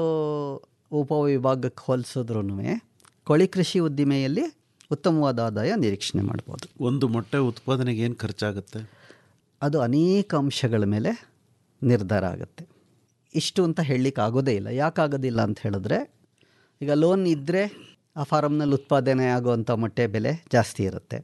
ಉಪವಿಭಾಗಕ್ಕೆ ಹೋಲಿಸಿದ್ರೂ ಕೋಳಿ ಕೃಷಿ ಉದ್ದಿಮೆಯಲ್ಲಿ ಉತ್ತಮವಾದ ಆದಾಯ ನಿರೀಕ್ಷಣೆ ಮಾಡ್ಬೋದು ಒಂದು ಮೊಟ್ಟೆ ಉತ್ಪಾದನೆಗೆ ಏನು ಖರ್ಚಾಗುತ್ತೆ ಅದು ಅನೇಕ ಅಂಶಗಳ ಮೇಲೆ ನಿರ್ಧಾರ ಆಗುತ್ತೆ ಇಷ್ಟು ಅಂತ ಹೇಳಲಿಕ್ಕೆ ಆಗೋದೇ ಇಲ್ಲ ಯಾಕಾಗೋದಿಲ್ಲ ಅಂತ ಹೇಳಿದ್ರೆ ಈಗ ಲೋನ್ ಇದ್ದರೆ ಆ ಫಾರಮ್ನಲ್ಲಿ ಉತ್ಪಾದನೆ ಆಗುವಂಥ ಮೊಟ್ಟೆ ಬೆಲೆ ಜಾಸ್ತಿ ಇರುತ್ತೆ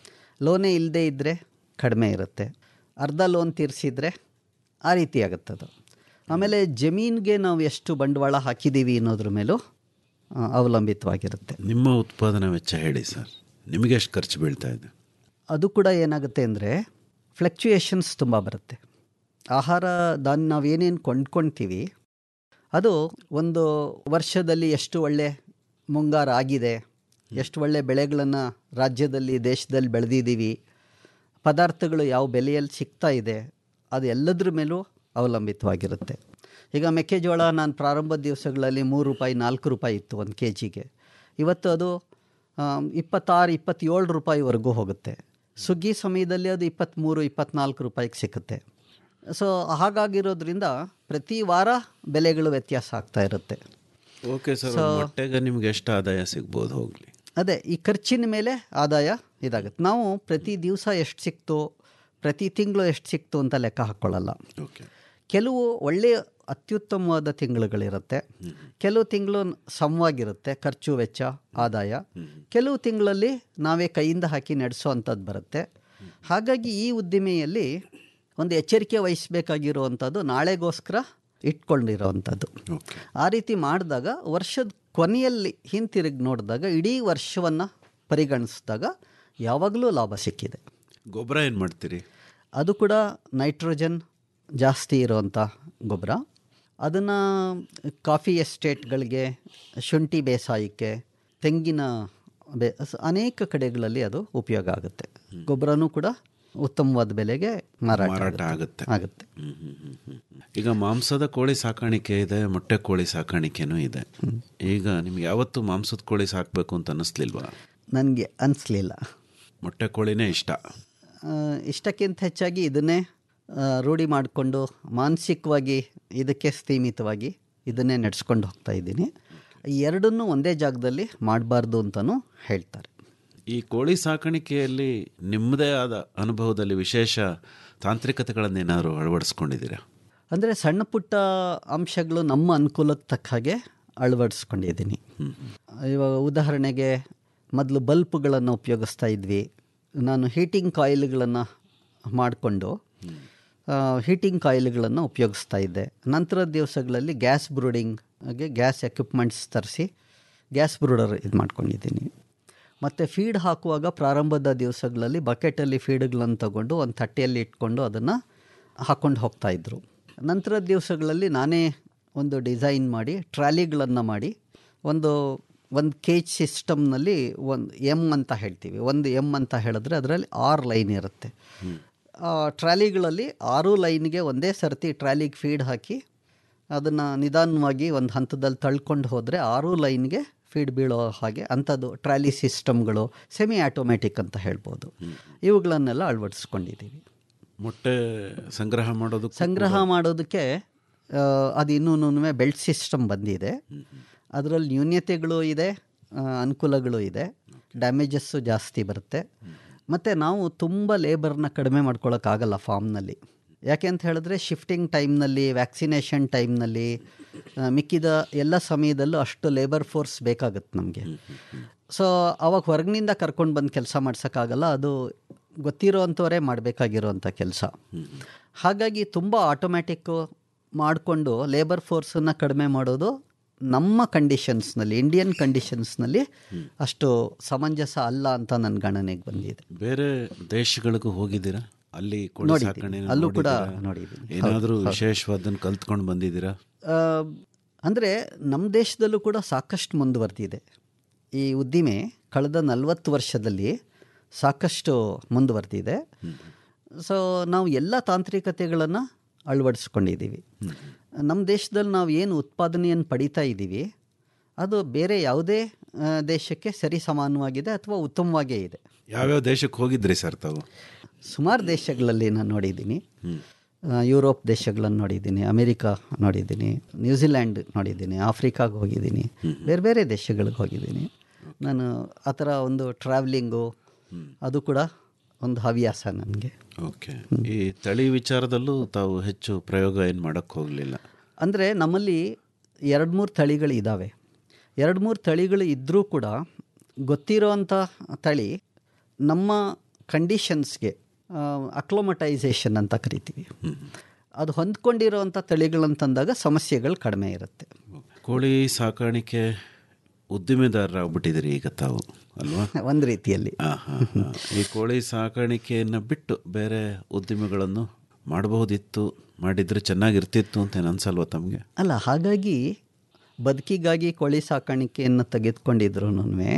ಲೋನೇ ಇಲ್ಲದೇ ಇದ್ದರೆ ಕಡಿಮೆ ಇರುತ್ತೆ ಅರ್ಧ ಲೋನ್ ತೀರಿಸಿದ್ರೆ ಆ ರೀತಿ ಆಗುತ್ತದು ಆಮೇಲೆ ಜಮೀನಿಗೆ ನಾವು ಎಷ್ಟು ಬಂಡವಾಳ ಹಾಕಿದ್ದೀವಿ ಅನ್ನೋದ್ರ ಮೇಲೂ ಆ, ಅವಲಂಬಿತವಾಗಿರುತ್ತೆ ನಿಮ್ಮ ಉತ್ಪಾದನಾ ವೆಚ್ಚ ಹೇಳಿ ಸರ್ ನಿಮಗೆ ಎಷ್ಟು ಖರ್ಚು ಬೀಳ್ತಾ ಇದೆ ಅದು ಕೂಡ ಏನಾಗುತ್ತೆ ಅಂದರೆ ಫ್ಲಕ್ಚುಯೇಷನ್ಸ್ ತುಂಬ ಬರುತ್ತೆ ಆಹಾರ ದಾನ್ ನಾವೇನೇನು ಕೊಂಡ್ಕೊಳ್ತೀವಿ ಅದು ಒಂದು ವರ್ಷದಲ್ಲಿ ಎಷ್ಟು ಒಳ್ಳೆ ಮುಂಗಾರು ಆಗಿದೆ ಎಷ್ಟು ಒಳ್ಳೆ ಬೆಳೆಗಳನ್ನು ರಾಜ್ಯದಲ್ಲಿ ದೇಶದಲ್ಲಿ ಬೆಳೆದಿದ್ದೀವಿ ಪದಾರ್ಥಗಳು ಯಾವ ಬೆಲೆಯಲ್ಲಿ ಸಿಗ್ತಾ ಇದೆ ಅದು ಎಲ್ಲದ್ರ ಮೇಲೂ ಅವಲಂಬಿತವಾಗಿರುತ್ತೆ ಈಗ ಮೆಕ್ಕೆಜೋಳ ನಾನು ಪ್ರಾರಂಭದ ದಿವಸಗಳಲ್ಲಿ ಮೂರು ರೂಪಾಯಿ ನಾಲ್ಕು ರೂಪಾಯಿ ಇತ್ತು ಒಂದು ಕೆ ಜಿಗೆ ಇವತ್ತು ಅದು ಆಮ್, ಇಪ್ಪತ್ತಾರು ಇಪ್ಪತ್ತೇಳು ರೂಪಾಯಿವರೆಗೂ ಹೋಗುತ್ತೆ ಸುಗ್ಗಿ ಸಮಯದಲ್ಲಿ ಅದು ಇಪ್ಪತ್ತ್ಮೂರು ಇಪ್ಪತ್ನಾಲ್ಕು ರೂಪಾಯಿಗೆ ಸಿಗುತ್ತೆ ಸೊ ಹಾಗಾಗಿರೋದ್ರಿಂದ ಪ್ರತಿ ವಾರ ಬೆಲೆಗಳು ವ್ಯತ್ಯಾಸ ಆಗ್ತಾ ಇರುತ್ತೆ ಓಕೆ ಸರ್ So- ಮೊಟ್ಟೆಗೆ ನಿಮ್ಗೆ ಎಷ್ಟು ಆದಾಯ ಸಿಗ್ಬೋದು ಹೋಗಲಿ ಅದೇ ಈ ಖರ್ಚಿನ ಮೇಲೆ ಆದಾಯ ಇದಾಗುತ್ತೆ ನಾವು ಪ್ರತಿ ದಿವಸ ಎಷ್ಟು ಸಿಕ್ತು ಪ್ರತಿ ತಿಂಗಳು ಎಷ್ಟು ಸಿಕ್ತು ಅಂತ ಲೆಕ್ಕ ಹಾಕ್ಕೊಳ್ಳಲ್ಲ ಕೆಲವು ಒಳ್ಳೆಯ ಅತ್ಯುತ್ತಮವಾದ ತಿಂಗಳುಗಳಿರುತ್ತೆ ಕೆಲವು ತಿಂಗಳು ಸಮವಾಗಿರುತ್ತೆ ಖರ್ಚು ವೆಚ್ಚ ಆದಾಯ ಕೆಲವು ತಿಂಗಳಲ್ಲಿ ನಾವೇ ಕೈಯಿಂದ ಹಾಕಿ ನಡೆಸೋ ಅಂಥದ್ದು ಬರುತ್ತೆ ಹಾಗಾಗಿ ಈ ಉದ್ದಿಮೆಯಲ್ಲಿ ಒಂದು ಎಚ್ಚರಿಕೆ ವಹಿಸಬೇಕಾಗಿರುವಂಥದ್ದು ನಾಳೆಗೋಸ್ಕರ ಇಟ್ಕೊಂಡಿರೋವಂಥದ್ದು ಆ ರೀತಿ ಮಾಡಿದಾಗ ವರ್ಷದ ಕೊನೆಯಲ್ಲಿ ಹಿಂತಿರುಗಿ ನೋಡಿದಾಗ ಇಡೀ ವರ್ಷವನ್ನು ಪರಿಗಣಿಸಿದಾಗ ಯಾವಾಗಲೂ ಲಾಭ ಸಿಕ್ಕಿದೆ ಗೊಬ್ಬರ ಏನು ಮಾಡ್ತೀರಿ ಅದು ಕೂಡ ನೈಟ್ರೋಜನ್ ಜಾಸ್ತಿ ಇರುವಂಥ ಗೊಬ್ಬರ ಅದನ್ನು ಕಾಫಿ ಎಸ್ಟೇಟ್ಗಳಿಗೆ ಶುಂಠಿ ಬೇಸಾಯಕ್ಕೆ ತೆಂಗಿನ ಬೇ ಸ- ಅನೇಕ ಕಡೆಗಳಲ್ಲಿ ಅದು ಉಪಯೋಗ ಆಗುತ್ತೆ ಗೊಬ್ಬರನೂ ಕೂಡ ಉತ್ತಮವಾದ ಬೆಲೆಗೆ ಮಾರಾಟ ಮಾರಾಟ ಆಗುತ್ತೆ ಆಗುತ್ತೆ ಈಗ ಮಾಂಸದ ಕೋಳಿ ಸಾಕಾಣಿಕೆ ಇದೆ ಮೊಟ್ಟೆ ಕೋಳಿ ಸಾಕಾಣಿಕೆನೂ ಇದೆ ಈಗ ನಿಮ್ಗೆ ಯಾವತ್ತು ಮಾಂಸದ ಕೋಳಿ ಸಾಕಬೇಕು ಅಂತ ಅನ್ನಿಸ್ಲಿಲ್ವಾ ನನಗೆ ಅನಿಸ್ಲಿಲ್ಲ ಮೊಟ್ಟೆ ಕೋಳಿನೇ ಇಷ್ಟ ಆ, ಇಷ್ಟಕ್ಕಿಂತ ಹೆಚ್ಚಾಗಿ ಇದನ್ನೇ ಆ, ರೂಢಿ ಮಾಡಿಕೊಂಡು ಮಾನಸಿಕವಾಗಿ ಇದಕ್ಕೆ ಸ್ಥೀಮಿತವಾಗಿ ಇದನ್ನೇ ನಡೆಸ್ಕೊಂಡು ಹೋಗ್ತಾ ಇದ್ದೀನಿ ಈ ಎರಡನ್ನೂ ಒಂದೇ ಜಾಗದಲ್ಲಿ ಮಾಡಬಾರ್ದು ಅಂತಲೂ ಹೇಳ್ತಾರೆ ಈ ಕೋಳಿ ಸಾಕಾಣಿಕೆಯಲ್ಲಿ ನಿಮ್ಮದೇ ಆದ ಅನುಭವದಲ್ಲಿ ವಿಶೇಷ ತಾಂತ್ರಿಕತೆಗಳನ್ನೇನಾದ್ರು ಅಳವಡಿಸ್ಕೊಂಡಿದ್ದೀರಾ ಅಂದರೆ ಸಣ್ಣ ಪುಟ್ಟ ಅಂಶಗಳು ನಮ್ಮ ಅನುಕೂಲಕ್ಕೆ ತಕ್ಕ ಹಾಗೆ ಅಳವಡಿಸ್ಕೊಂಡಿದ್ದೀನಿ ಇವಾಗ ಉದಾಹರಣೆಗೆ ಮೊದಲು ಬಲ್ಪ್ಗಳನ್ನು ಉಪಯೋಗಿಸ್ತಾ ಇದ್ವಿ ನಾನು ಹೀಟಿಂಗ್ ಕಾಯಿಲ್ಗಳನ್ನು ಮಾಡಿಕೊಂಡು ಹೀಟಿಂಗ್ ಕಾಯಿಲ್ಗಳನ್ನು ಉಪಯೋಗಿಸ್ತಾ ಇದ್ದೆ ನಂತರದ ದಿವಸಗಳಲ್ಲಿ ಗ್ಯಾಸ್ ಬ್ರೂಡಿಂಗ್ಗೆ ಗ್ಯಾಸ್ ಎಕ್ವಿಪ್ಮೆಂಟ್ಸ್ ತರಿಸಿ ಗ್ಯಾಸ್ ಬ್ರೂಡರ್ ಇದು ಮಾಡ್ಕೊಂಡಿದ್ದೀನಿ ಮತ್ತು ಫೀಡ್ ಹಾಕುವಾಗ ಪ್ರಾರಂಭದ ದಿವಸಗಳಲ್ಲಿ ಬಕೆಟಲ್ಲಿ ಫೀಡ್ಗಳನ್ನು ತಗೊಂಡು ಒಂದು ತಟ್ಟೆಯಲ್ಲಿ ಇಟ್ಕೊಂಡು ಅದನ್ನು ಹಾಕ್ಕೊಂಡು ಹೋಗ್ತಾಯಿದ್ರು ನಂತರದ ದಿವಸಗಳಲ್ಲಿ ನಾನೇ ಒಂದು ಡಿಸೈನ್ ಮಾಡಿ ಟ್ರಾಲಿಗಳನ್ನು ಮಾಡಿ ಒಂದು ಒಂದು ಕೇಜ್ ಸಿಸ್ಟಮ್ನಲ್ಲಿ ಒಂದು ಎಮ್ ಅಂತ ಹೇಳ್ತೀವಿ ಒಂದು ಎಮ್ ಅಂತ ಹೇಳಿದ್ರೆ ಅದರಲ್ಲಿ ಆರು ಲೈನ್ ಇರುತ್ತೆ ಆ ಟ್ರಾಲಿಗಳಲ್ಲಿ ಆರು ಲೈನ್ಗೆ ಒಂದೇ ಸರ್ತಿ ಟ್ರಾಲಿಗೆ ಫೀಡ್ ಹಾಕಿ ಅದನ್ನು ನಿಧಾನವಾಗಿ ಒಂದು ಹಂತದಲ್ಲಿ ತಳ್ಕೊಂಡು ಹೋದರೆ ಆರು ಲೈನ್ಗೆ ಫೀಡ್ ಬೀಳೋ ಹಾಗೆ ಅಂಥದ್ದು ಟ್ರಾಲಿ ಸಿಸ್ಟಮ್ಗಳು ಸೆಮಿ ಆಟೋಮ್ಯಾಟಿಕ್ ಅಂತ ಹೇಳ್ಬೋದು ಇವುಗಳನ್ನೆಲ್ಲ ಅಳವಡಿಸ್ಕೊಂಡಿದ್ದೀವಿ ಮೊಟ್ಟೆ ಸಂಗ್ರಹ ಮಾಡೋದು ಸಂಗ್ರಹ ಮಾಡೋದಕ್ಕೆ ಆ, ಅದು ಇನ್ನೂ ಬೆಲ್ಟ್ ಸಿಸ್ಟಮ್ ಬಂದಿದೆ ಅದರಲ್ಲಿ ನ್ಯೂನ್ಯತೆಗಳು ಇದೆ ಆ, ಅನುಕೂಲಗಳು ಇದೆ ಡ್ಯಾಮೇಜಸ್ಸು ಜಾಸ್ತಿ ಬರುತ್ತೆ ಮತ್ತು ನಾವು ತುಂಬ ಲೇಬರ್ನ ಕಡಿಮೆ ಮಾಡ್ಕೊಳ್ಳೋಕ್ಕಾಗಲ್ಲ ಫಾರ್ಮ್ನಲ್ಲಿ ಯಾಕೆ ಅಂತ ಹೇಳಿದ್ರೆ ಶಿಫ್ಟಿಂಗ್ ಟೈಮ್ನಲ್ಲಿ ವ್ಯಾಕ್ಸಿನೇಷನ್ ಟೈಮ್ನಲ್ಲಿ ಆ, ಮಿಕ್ಕಿದ ಎಲ್ಲ ಸಮಯದಲ್ಲೂ ಅಷ್ಟು ಲೇಬರ್ ಫೋರ್ಸ್ ಬೇಕಾಗುತ್ತೆ ನಮಗೆ ಸೊ ಅವಾಗ ಹೊರಗಿನಿಂದ ಕರ್ಕೊಂಡು ಬಂದು ಕೆಲಸ ಮಾಡ್ಸೋಕ್ಕಾಗಲ್ಲ ಅದು ಗೊತ್ತಿರೋ ಅಂಥವರೇ ಮಾಡಬೇಕಾಗಿರೋವಂಥ ಕೆಲಸ ಹಾಗಾಗಿ ತುಂಬ ಆಟೋಮ್ಯಾಟಿಕ್ಕು ಮಾಡಿಕೊಂಡು ಲೇಬರ್ ಫೋರ್ಸನ್ನು ಕಡಿಮೆ ಮಾಡೋದು ನಮ್ಮ ಕಂಡೀಷನ್ಸ್ನಲ್ಲಿ ಇಂಡಿಯನ್ ಕಂಡೀಷನ್ಸ್ನಲ್ಲಿ ಅಷ್ಟು ಸಮಂಜಸ ಅಲ್ಲ ಅಂತ ನನ್ನ ಗಣನೆಗೆ ಬಂದಿದೆ ಬೇರೆ ದೇಶಗಳಿಗೂ ಹೋಗಿದ್ದೀರಾ ಅಲ್ಲಿ ಕೋಳಿ ನೋಡಿದ್ದೀನಿ. ಸಾಕಣೆ ಅಲ್ಲೂ ಕೂಡ ನೋಡಿದ್ದೀನಿ. ಏನಾದರೂ ಹೌದು, ಹೌದು. ವಿಶೇಷವಾದನ್ನು ಕಲ್ತ್ಕೊಂಡು ಬಂದಿದ್ದೀರಾ ಅಂದರೆ ನಮ್ಮ ದೇಶದಲ್ಲೂ ಕೂಡ ಸಾಕಷ್ಟು ಮುಂದುವರೆದಿದೆ ಈ ಉದ್ದಿಮೆ ಕಳೆದ ನಲವತ್ತು ವರ್ಷದಲ್ಲಿ ಸಾಕಷ್ಟು ಮುಂದುವರೆದಿದೆ ಸೊ ನಾವು ಎಲ್ಲ ತಾಂತ್ರಿಕತೆಗಳನ್ನು ಅಳವಡಿಸ್ಕೊಂಡಿದ್ದೀವಿ ನಮ್ಮ ದೇಶದಲ್ಲಿ ನಾವು ಏನು ಉತ್ಪಾದನೆಯನ್ನು ಪಡಿತಾ ಇದ್ದೀವಿ ಅದು ಬೇರೆ ಯಾವುದೇ ಆ, ದೇಶಕ್ಕೆ ಸರಿ ಸಮಾನವಾಗಿದೆ ಅಥವಾ ಉತ್ತಮವಾಗೇ ಇದೆ ಯಾವ್ಯಾವ ದೇಶಕ್ಕೆ ಹೋಗಿದ್ರಿ ಸರ್ ತಾವು ಸುಮಾರು ದೇಶಗಳಲ್ಲಿ ನಾನು ನೋಡಿದ್ದೀನಿ ಆ, ಯುರೋಪ್ ದೇಶಗಳನ್ನು ನೋಡಿದ್ದೀನಿ ಅಮೇರಿಕಾ ನೋಡಿದ್ದೀನಿ ನ್ಯೂಜಿಲ್ಯಾಂಡ್ ನೋಡಿದ್ದೀನಿ ಆಫ್ರಿಕಾಗೆ ಹೋಗಿದ್ದೀನಿ ಬೇರೆ ಬೇರೆ ದೇಶಗಳಿಗೆ ಹೋಗಿದ್ದೀನಿ ನಾನು ಆ ಥರ ಒಂದು ಟ್ರಾವೆಲಿಂಗು ಅದು ಕೂಡ ಒಂದು ಹವ್ಯಾಸ ನನಗೆ ಓಕೆ ಈ ತಳಿ ವಿಚಾರದಲ್ಲೂ ತಾವು ಹೆಚ್ಚು ಪ್ರಯೋಗ ಏನು ಮಾಡೋಕ್ಕೆ ಹೋಗಲಿಲ್ಲ ಅಂದರೆ ನಮ್ಮಲ್ಲಿ ಎರಡು ಮೂರು ತಳಿಗಳು ಇದ್ದಾವೆ ಎರಡು ಮೂರು ತಳಿಗಳು ಇದ್ದರೂ ಕೂಡ ಗೊತ್ತಿರೋವಂಥ ತಳಿ ನಮ್ಮ ಕಂಡೀಷನ್ಸ್ಗೆ ಅಕ್ಲೋಮಟೈಸೇಷನ್ ಅಂತ ಕರಿತೀವಿ ಅದು ಹೊಂದ್ಕೊಂಡಿರೋವಂಥ ತಳಿಗಳಂತಂದಾಗ ಸಮಸ್ಯೆಗಳು ಕಡಿಮೆ ಇರುತ್ತೆ ಕೋಳಿ ಸಾಕಾಣಿಕೆ ಉದ್ದಿಮೆದಾರರಾಗ್ಬಿಟ್ಟಿದ್ದೀರಿ ಈಗ ತಾವು ಅಲ್ವಾ ಒಂದು ರೀತಿಯಲ್ಲಿ ಆ, ಹಾ, ಹಾ. ಈ ಕೋಳಿ ಸಾಕಾಣಿಕೆಯನ್ನು ಬಿಟ್ಟು ಬೇರೆ ಉದ್ದಿಮೆಗಳನ್ನು ಮಾಡಬಹುದಿತ್ತು ಮಾಡಿದ್ರೆ ಚೆನ್ನಾಗಿರ್ತಿತ್ತು ಅಂತ ಏನು ಅನ್ಸಲ್ವಾ ತಮಗೆ ಅಲ್ಲ ಹಾಗಾಗಿ ಬದುಕಿಗಾಗಿ ಕೋಳಿ ಸಾಕಾಣಿಕೆಯನ್ನು ತೆಗೆದುಕೊಂಡಿದ್ರು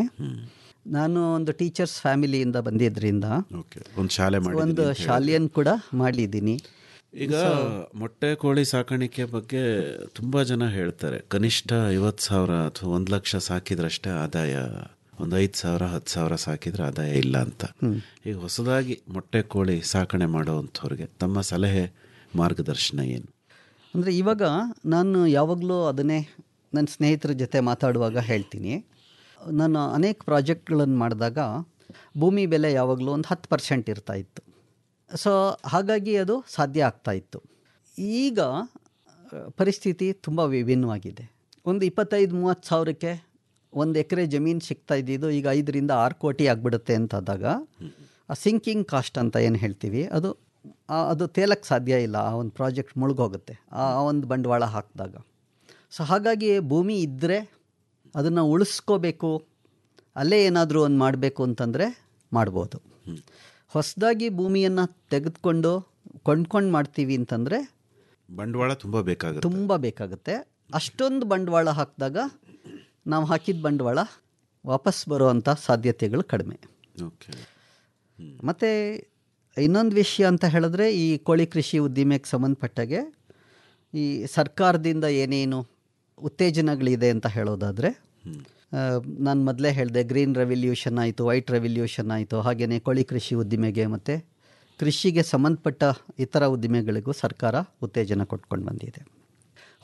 ನಾನು ಒಂದು ಟೀಚರ್ಸ್ ಫ್ಯಾಮಿಲಿಯಿಂದ ಬಂದಿದ್ದರಿಂದ ಓಕೆ ಒಂದು ಶಾಲೆ ಮಾಡಿ ಒಂದು ಶಾಲೆಯನ್ನು ಕೂಡ ಮಾಡಿದ್ದೀನಿ ಈಗ ಮೊಟ್ಟೆ ಕೋಳಿ ಸಾಕಾಣಿಕೆ ಬಗ್ಗೆ ತುಂಬ ಜನ ಹೇಳ್ತಾರೆ ಕನಿಷ್ಠ ಐವತ್ತು ಸಾವಿರ ಅಥವಾ ಒಂದು ಲಕ್ಷ ಸಾಕಿದ್ರಷ್ಟೇ ಆದಾಯ ಒಂದು ಐದು ಸಾವಿರ ಹತ್ತು ಸಾವಿರ ಸಾಕಿದ್ರೆ ಆದಾಯ ಇಲ್ಲ ಅಂತ ಈಗ ಹೊಸದಾಗಿ ಮೊಟ್ಟೆ ಕೋಳಿ ಸಾಕಣೆ ಮಾಡೋವಂಥವ್ರಿಗೆ ತಮ್ಮ ಸಲಹೆ ಮಾರ್ಗದರ್ಶನ ಏನು ಅಂದರೆ ಇವಾಗ ನಾನು ಯಾವಾಗಲೂ ಅದನ್ನೇ ನನ್ನ ಸ್ನೇಹಿತರ ಜೊತೆ ಮಾತಾಡುವಾಗ ಹೇಳ್ತೀನಿ ನಾನು ಅನೇಕ ಪ್ರಾಜೆಕ್ಟ್ಗಳನ್ನು ಮಾಡಿದಾಗ ಭೂಮಿ ಬೆಲೆ ಯಾವಾಗಲೂ ಒಂದು ಹತ್ತು ಪರ್ಸೆಂಟ್ ಇರ್ತಾ ಇತ್ತು ಸೊ ಹಾಗಾಗಿ ಅದು ಸಾಧ್ಯ ಆಗ್ತಾ ಇತ್ತು ಈಗ ಆ, ಪರಿಸ್ಥಿತಿ ತುಂಬ ವಿಭಿನ್ನವಾಗಿದೆ ಒಂದು ಇಪ್ಪತ್ತೈದು ಮೂವತ್ತು ಸಾವಿರಕ್ಕೆ ಒಂದು ಎಕರೆ ಜಮೀನು ಸಿಗ್ತಾ ಇದ್ದಿದ್ದು ಈಗ ಐದರಿಂದ ಆರು ಕೋಟಿ ಆಗಿಬಿಡುತ್ತೆ ಅಂತಾದಾಗ ಆ ಸಿಂಕಿಂಗ್ ಕಾಸ್ಟ್ ಅಂತ ಏನು ಹೇಳ್ತೀವಿ ಅದು ಆ- ಅದು ತೇಲಕ್ಕೆ ಸಾಧ್ಯ ಇಲ್ಲ ಆ ಒಂದು ಪ್ರಾಜೆಕ್ಟ್ ಮುಳುಗೋಗುತ್ತೆ ಆ ಆ ಒಂದು ಬಂಡವಾಳ ಹಾಕಿದಾಗ ಸೊ ಹಾಗಾಗಿ ಭೂಮಿ ಇದ್ದರೆ ಅದನ್ನು ಉಳಿಸ್ಕೋಬೇಕು ಅಲ್ಲೇ ಏನಾದರೂ ಒಂದು ಮಾಡಬೇಕು ಅಂತಂದರೆ ಮಾಡ್ಬೋದು ಹೊಸದಾಗಿ ಭೂಮಿಯನ್ನು ತೆಗೆದುಕೊಂಡು ಕೊಂಡ್ಕೊಂಡು ಮಾಡ್ತೀವಿ ಅಂತಂದರೆ ಬಂಡವಾಳ ತುಂಬ ಬೇಕಾಗುತ್ತೆ ತುಂಬ ಬೇಕಾಗುತ್ತೆ ಅಷ್ಟೊಂದು ಬಂಡವಾಳ ಹಾಕಿದಾಗ ನಾವು ಹಾಕಿದ ಬಂಡವಾಳ ವಾಪಸ್ ಬರುವಂಥ ಸಾಧ್ಯತೆಗಳು ಕಡಿಮೆ ಓಕೆ ಮತ್ತು ಇನ್ನೊಂದು ವಿಷಯ ಅಂತ ಹೇಳಿದ್ರೆ ಈ ಕೋಳಿ ಕೃಷಿ ಉದ್ದಿಮೆಗೆ ಸಂಬಂಧಪಟ್ಟಾಗೆ ಈ ಸರ್ಕಾರದಿಂದ ಏನೇನು ಉತ್ತೇಜನಗಳಿದೆ ಅಂತ ಹೇಳೋದಾದರೆ ನಾನು ಮೊದಲೇ ಹೇಳಿದೆ ಗ್ರೀನ್ ರೆವಲ್ಯೂಷನ್ ಆಯಿತು ವೈಟ್ ರೆವಲ್ಯೂಷನ್ ಆಯಿತು ಹಾಗೆಯೇ ಕೋಳಿ ಕೃಷಿ ಉದ್ದಿಮೆಗೆ ಮತ್ತು ಕೃಷಿಗೆ ಸಂಬಂಧಪಟ್ಟ ಇತರ ಉದ್ದಿಮೆಗಳಿಗೂ ಸರ್ಕಾರ ಉತ್ತೇಜನ ಕೊಟ್ಕೊಂಡು ಬಂದಿದೆ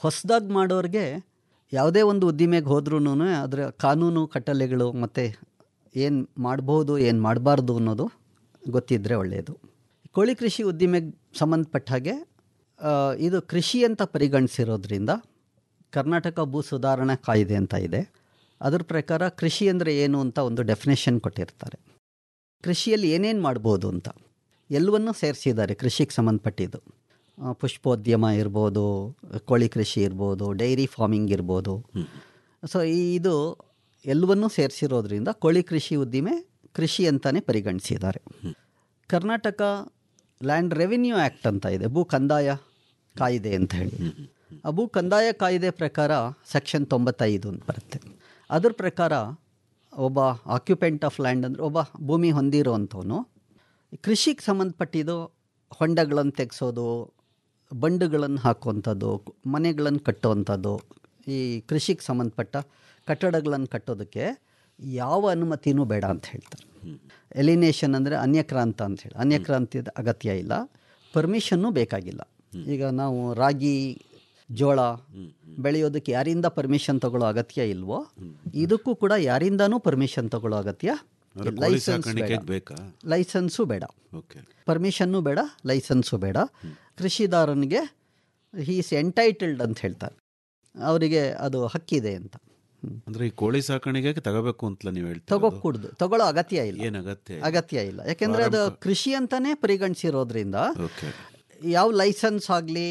ಹೊಸದಾಗಿ ಮಾಡೋರಿಗೆ ಯಾವುದೇ ಒಂದು ಉದ್ದಿಮೆಗೆ ಹೋದ್ರೂ ಅದರ ಕಾನೂನು ಕಟ್ಟಲೆಗಳು ಮತ್ತು ಏನು ಮಾಡ್ಬೋದು ಏನು ಮಾಡಬಾರ್ದು ಅನ್ನೋದು ಗೊತ್ತಿದ್ದರೆ ಒಳ್ಳೆಯದು ಕೋಳಿ ಕೃಷಿ ಉದ್ದಿಮೆಗೆ ಸಂಬಂಧಪಟ್ಟ ಹಾಗೆ ಆ, ಇದು ಕೃಷಿ ಅಂತ ಪರಿಗಣಿಸಿರೋದ್ರಿಂದ ಕರ್ನಾಟಕ ಭೂ ಸುಧಾರಣಾ ಕಾಯ್ದೆ ಅಂತ ಇದೆ ಅದ್ರ ಪ್ರಕಾರ ಕೃಷಿ ಅಂದರೆ ಏನು ಅಂತ ಒಂದು ಡೆಫಿನೇಷನ್ ಕೊಟ್ಟಿರ್ತಾರೆ ಕೃಷಿಯಲ್ಲಿ ಏನೇನು ಮಾಡ್ಬೋದು ಅಂತ ಎಲ್ಲವನ್ನೂ ಸೇರಿಸಿದ್ದಾರೆ ಕೃಷಿಗೆ ಸಂಬಂಧಪಟ್ಟಿದ್ದು ಆ, ಪುಷ್ಪೋದ್ಯಮ ಇರ್ಬೋದು ಕೋಳಿ ಕೃಷಿ ಇರ್ಬೋದು ಡೈರಿ ಫಾರ್ಮಿಂಗ್ ಇರ್ಬೋದು ಸೊ ಈ ಇದು ಎಲ್ಲವನ್ನೂ ಸೇರಿಸಿರೋದ್ರಿಂದ ಕೋಳಿ ಕೃಷಿ ಉದ್ದಿಮೆ ಕೃಷಿ ಅಂತಲೇ ಪರಿಗಣಿಸಿದ್ದಾರೆ ಕರ್ನಾಟಕ ಲ್ಯಾಂಡ್ ರೆವಿನ್ಯೂ ಆ್ಯಕ್ಟ್ ಅಂತ ಇದೆ ಭೂ ಕಂದಾಯ ಕಾಯ್ದೆ ಅಂತ ಹೇಳಿ ಆ ಭೂ ಕಂದಾಯ ಕಾಯ್ದೆ ಪ್ರಕಾರ ಸೆಕ್ಷನ್ ತೊಂಬತ್ತೈದು ಅಂತ ಬರುತ್ತೆ ಅದ್ರ ಪ್ರಕಾರ ಒಬ್ಬ ಆಕ್ಯುಪೆಂಟ್ ಆಫ್ ಲ್ಯಾಂಡ್ ಅಂದರೆ ಒಬ್ಬ ಭೂಮಿ ಹೊಂದಿರೋವಂಥವನು ಕೃಷಿಗೆ ಸಂಬಂಧಪಟ್ಟಿದ್ದು ಹೊಂಡಗಳನ್ನು ತೆಗೆಸೋದು ಬಂಡುಗಳನ್ನು ಹಾಕುವಂಥದ್ದು ಮನೆಗಳನ್ನು ಕಟ್ಟುವಂಥದ್ದು ಈ ಕೃಷಿಗೆ ಸಂಬಂಧಪಟ್ಟ ಕಟ್ಟಡಗಳನ್ನು ಕಟ್ಟೋದಕ್ಕೆ ಯಾವ ಅನುಮತಿನೂ ಬೇಡ ಅಂತ ಹೇಳ್ತಾರೆ ಎಲಿನೇಷನ್ ಅಂದರೆ ಅನ್ಯಕ್ರಾಂತ ಅಂತ ಹೇಳಿ ಅನ್ಯಕ್ರಾಂತಿದ ಅಗತ್ಯ ಇಲ್ಲ ಪರ್ಮಿಷನ್ನೂ ಬೇಕಾಗಿಲ್ಲ ಈಗ ನಾವು ರಾಗಿ ಜೋಳ ಬೆಳೆಯೋದಕ್ಕೆ ಯಾರಿಂದ ಪರ್ಮಿಷನ್ ತಗೊಳ್ಳೋ ಅಗತ್ಯ ಇಲ್ವೋ ಇದಕ್ಕೂ ಕೂಡ ಯಾರಿಂದನೂ ಪರ್ಮಿಷನ್ ತಗೊಳ್ಳೋ ಅಗತ್ಯ ಅಂದ್ರೆ ಇಲ್ಲ. ಕೋಳಿ ಲೈಸೆನ್ಸ್ ಸಾಕಾಣಿಕೆಗೆ ಬೇಡ. ಬೇಕಾ ಲೈಸೆನ್ಸು ಬೇಡ ಓಕೆ ಪರ್ಮಿಷನ್ನು ಬೇಡ ಲೈಸೆನ್ಸು ಬೇಡ ಕೃಷಿದಾರನಿಗೆ ಹೀಸ್ ಎಂಟೈಟಲ್ಡ್ ಅಂತ ಹೇಳ್ತಾರೆ ಅವರಿಗೆ ಅದು ಹಕ್ಕಿದೆ ಅಂತ ಅಂದ್ರೆ ಈ ಕೋಳಿ ಸಾಕಾಣಿಕೆಗೆ ತಗೋಬೇಕು ಅಂತಲ್ಲ ನೀವು ಹೇಳ್ತೀರಾ ತಗೋಕೂಡ್ದು ತಗೊಳ್ಳೋ ಅಗತ್ಯ ಇಲ್ಲ ಏನ್ ಅಗತ್ಯ ಇಲ್ಲ. ಅಗತ್ಯ ಇಲ್ಲ ಯಾಕೆಂದ್ರೆ ಅದು ಕೃಷಿ ಅಂತಾನೆ ಪರಿಗಣಿಸಿರೋದ್ರಿಂದ ಓಕೆ ಯಾವ ಲೈಸೆನ್ಸ್ ಆಗಲಿ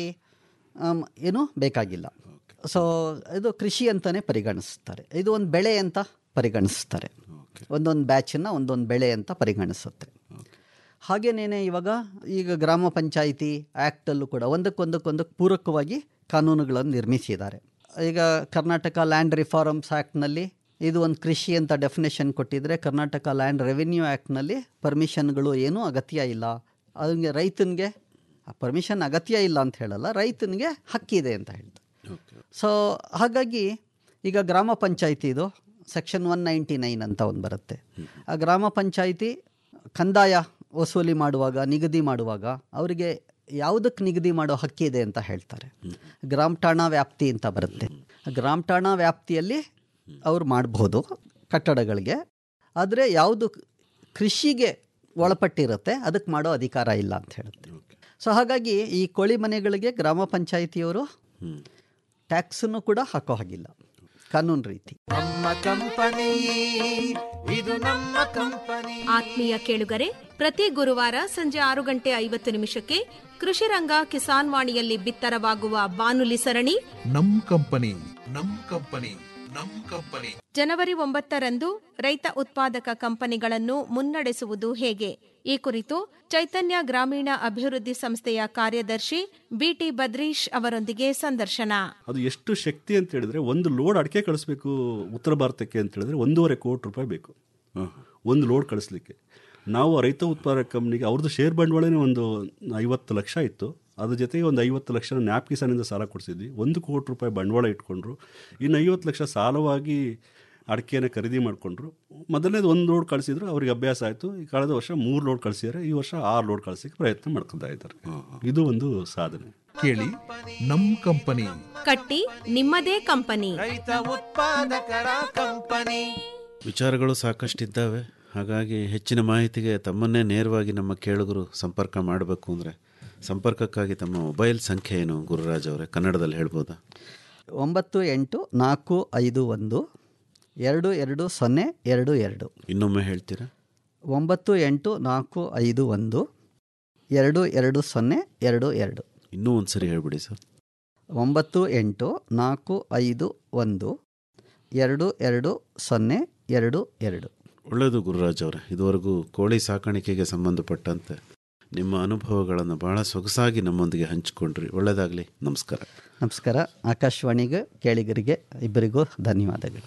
ಏನು ಬೇಕಾಗಿಲ್ಲ ಸೊ ಇದು ಕೃಷಿ ಅಂತಾನೆ ಪರಿಗಣಿಸ್ತಾರೆ ಇದು ಒಂದು ಬೆಳೆ ಅಂತ ಪರಿಗಣಿಸ್ತಾರೆ ಒಂದೊಂದು ಬ್ಯಾಚನ್ನು ಒಂದೊಂದು ಬೆಳೆ ಅಂತ ಪರಿಗಣಿಸುತ್ತೆ ಹಾಗೇನೇನೆ ಇವಾಗ ಈಗ ಗ್ರಾಮ ಪಂಚಾಯಿತಿ ಆ್ಯಕ್ಟಲ್ಲೂ ಕೂಡ ಒಂದಕ್ಕೊಂದಕ್ಕೊಂದಕ್ಕೆ ಪೂರಕವಾಗಿ ಕಾನೂನುಗಳನ್ನು ನಿರ್ಮಿಸಿದ್ದಾರೆ ಈಗ ಕರ್ನಾಟಕ ಲ್ಯಾಂಡ್ ರಿಫಾರ್ಮ್ಸ್ ಆ್ಯಕ್ಟ್ನಲ್ಲಿ ಇದು ಒಂದು ಕೃಷಿ ಅಂತ ಡೆಫಿನೇಷನ್ ಕೊಟ್ಟಿದ್ರೆ ಕರ್ನಾಟಕ ಲ್ಯಾಂಡ್ ರೆವಿನ್ಯೂ ಆ್ಯಕ್ಟ್ನಲ್ಲಿ ಪರ್ಮಿಷನ್ಗಳು ಏನೂ ಅಗತ್ಯ ಇಲ್ಲ ಅದಕ್ಕೆ ರೈತನಿಗೆ ಪರ್ಮಿಷನ್ ಅಗತ್ಯ ಇಲ್ಲ ಅಂತ ಹೇಳಲ್ಲ ರೈತನಿಗೆ ಹಕ್ಕಿದೆ ಅಂತ ಹೇಳ್ತಾರೆ ಸೊ ಹಾಗಾಗಿ ಈಗ ಗ್ರಾಮ ಪಂಚಾಯಿತಿದು ಸೆಕ್ಷನ್ ಒನ್ ನೈಂಟಿ ನೈನ್ ಅಂತ ಒಂದು ಬರುತ್ತೆ ಆ ಗ್ರಾಮ ಪಂಚಾಯಿತಿ ಕಂದಾಯ ವಸೂಲಿ ಮಾಡುವಾಗ ನಿಗದಿ ಮಾಡುವಾಗ ಅವರಿಗೆ ಯಾವುದಕ್ಕೆ ನಿಗದಿ ಮಾಡೋ ಹಕ್ಕಿದೆ ಅಂತ ಹೇಳ್ತಾರೆ ಗ್ರಾಮ ಠಾಣಾ ವ್ಯಾಪ್ತಿ ಅಂತ ಬರುತ್ತೆ ಗ್ರಾಮ ಠಾಣಾ ವ್ಯಾಪ್ತಿಯಲ್ಲಿ ಅವ್ರು ಮಾಡ್ಬೋದು ಕಟ್ಟಡಗಳಿಗೆ ಆದರೆ ಯಾವುದು ಕೃಷಿಗೆ ಒಳಪಟ್ಟಿರುತ್ತೆ ಅದಕ್ಕೆ ಮಾಡೋ ಅಧಿಕಾರ ಇಲ್ಲ ಅಂತ ಹೇಳುತ್ತೆ ಸೊ ಹಾಗಾಗಿ ಈ ಕೋಳಿ ಮನೆಗಳಿಗೆ ಗ್ರಾಮ ಪಂಚಾಯಿತಿಯವರು ಟ್ಯಾಕ್ಸನ್ನು ಕೂಡ ಹಾಕೋ ಹಾಗಿಲ್ಲ ಕಾನೂನು ರೀತಿ ನಮ್ಮ ಕಂಪನಿ ಇದು ನಮ್ಮ ಕಂಪನಿ ಆತ್ಮೀಯ ಕೇಳುಗರೆ ಪ್ರತಿ ಗುರುವಾರ ಸಂಜೆ ಆರು ಗಂಟೆ ಐವತ್ತು ನಿಮಿಷಕ್ಕೆ ಕೃಷಿ ರಂಗ ಕಿಸಾನ್ ವಾಣಿಯಲ್ಲಿ ಬಿತ್ತರವಾಗುವ ಬಾನುಲಿ ಸರಣಿ ನಮ್ ಕಂಪನಿ ನಮ್ ಕಂಪನಿ ನಮ್ ಕಂಪನಿ ಜನವರಿ ಒಂಬತ್ತರಂದು ರೈತ ಉತ್ಪಾದಕ ಕಂಪನಿಗಳನ್ನು ಮುನ್ನಡೆಸುವುದು ಹೇಗೆ ಈ ಕುರಿತು ಚೈತನ್ಯ ಗ್ರಾಮೀಣ ಅಭಿವೃದ್ಧಿ ಸಂಸ್ಥೆಯ ಕಾರ್ಯದರ್ಶಿ ಬಿಟಿ ಬದ್ರೀಶ್ ಅವರೊಂದಿಗೆ ಸಂದರ್ಶನ ಅದು ಎಷ್ಟು ಶಕ್ತಿ ಅಂತ ಹೇಳಿದ್ರೆ ಒಂದು ಲೋಡ್ ಅಡಿಕೆ ಕಳಿಸ್ಬೇಕು ಉತ್ತರ ಭಾರತಕ್ಕೆ ಅಂತ ಹೇಳಿದ್ರೆ ಒಂದೂವರೆ ಕೋಟಿ ರೂಪಾಯಿ ಬೇಕು ಒಂದು ಲೋಡ್ ಕಳಿಸ್ಲಿಕ್ಕೆ ನಾವು ಆ ರೈತ ಉತ್ಪಾದಕ ಕಂಪ್ನಿಗೆ ಅವ್ರದ್ದು ಶೇರ್ ಬಂಡವಾಳನೇ ಒಂದು ಐವತ್ತು ಲಕ್ಷ ಇತ್ತು ಅದ್ರ ಜೊತೆಗೆ ಒಂದು ಐವತ್ತು ಲಕ್ಷ ನ್ಯಾಪ್ ಕಿಸಾನಿಂದ ಸಾಲ ಕೊಡಿಸಿದ್ವಿ ಒಂದು ಕೋಟಿ ರೂಪಾಯಿ ಬಂಡವಾಳ ಇಟ್ಕೊಂಡ್ರು ಇನ್ನು ಐವತ್ತು ಲಕ್ಷ ಸಾಲವಾಗಿ ಅಡಿಕೆನ ಖರೀದಿ ಮಾಡಿಕೊಂಡ್ರು ಮೊದಲನೇದು ಒಂದು ಲೋಡ್ ಕಳಿಸಿದ್ರು ಅವ್ರಿಗೆ ಅಭ್ಯಾಸ ಆಯಿತು ಈ ಕಳೆದ ವರ್ಷ ಮೂರು ಲೋಡ್ ಕಳಿಸಿದ್ದಾರೆ ಈ ವರ್ಷ ಆರು ಲೋಡ್ ಕಳಿಸೋಕ್ಕೆ ಪ್ರಯತ್ನ ಮಾಡ್ಕೊತಾ ಇದ್ದಾರೆ ಇದು ಒಂದು ಸಾಧನೆ ಕೇಳಿ ನಮ್ ಕಂಪನಿ ಕಟ್ಟಿ ನಿಮ್ಮದೇ ಕಂಪನಿ ರೈತ ಉತ್ಪಾದಕರ ಕಂಪನಿ ವಿಚಾರಗಳು ಸಾಕಷ್ಟಿದ್ದಾವೆ ಹಾಗಾಗಿ ಹೆಚ್ಚಿನ ಮಾಹಿತಿಗೆ ತಮ್ಮನ್ನೇ ನೇರವಾಗಿ ನಮ್ಮ ಕೇಳುಗರು ಸಂಪರ್ಕ ಮಾಡಬೇಕು ಅಂದರೆ ಸಂಪರ್ಕಕ್ಕಾಗಿ ತಮ್ಮ ಮೊಬೈಲ್ ಸಂಖ್ಯೆ ಏನು ಗುರುರಾಜ್ ಅವರೇ ಕನ್ನಡದಲ್ಲಿ ಹೇಳ್ಬೋದಾ ಒಂಬತ್ತು ಎಂಟು ನಾಲ್ಕು ಐದು ಒಂದು ಎರಡು ಎರಡು ಸೊನ್ನೆ ಎರಡು ಎರಡು ಇನ್ನೊಮ್ಮೆ ಹೇಳ್ತೀರಾ ಒಂಬತ್ತು ಎಂಟು ನಾಲ್ಕು ಐದು ಒಂದು ಎರಡು ಎರಡು ಸೊನ್ನೆ ಎರಡು ಎರಡು ಇನ್ನೂ ಒಂದು ಸರಿ ಹೇಳ್ಬಿಡಿ ಸರ್ ಒಂಬತ್ತು ಎಂಟು ನಾಲ್ಕು ಐದು ಒಂದು ಎರಡು ಎರಡು ಸೊನ್ನೆ ಎರಡು ಎರಡು ಒಳ್ಳೆಯದು ಗುರುರಾಜ್ ಅವರೇ ಇದುವರೆಗೂ ಕೋಳಿ ಸಾಕಾಣಿಕೆಗೆ ಸಂಬಂಧಪಟ್ಟಂತೆ ನಿಮ್ಮ ಅನುಭವಗಳನ್ನು ಬಹಳ ಸೊಗಸಾಗಿ ನಮ್ಮೊಂದಿಗೆ ಹಂಚಿಕೊಂಡ್ರಿ ಒಳ್ಳೆಯದಾಗಲಿ ನಮಸ್ಕಾರ ನಮಸ್ಕಾರ ಆಕಾಶವಾಣಿಗೆ ಕೇಳಿಗರಿಗೆ ಇಬ್ಬರಿಗೂ ಧನ್ಯವಾದಗಳು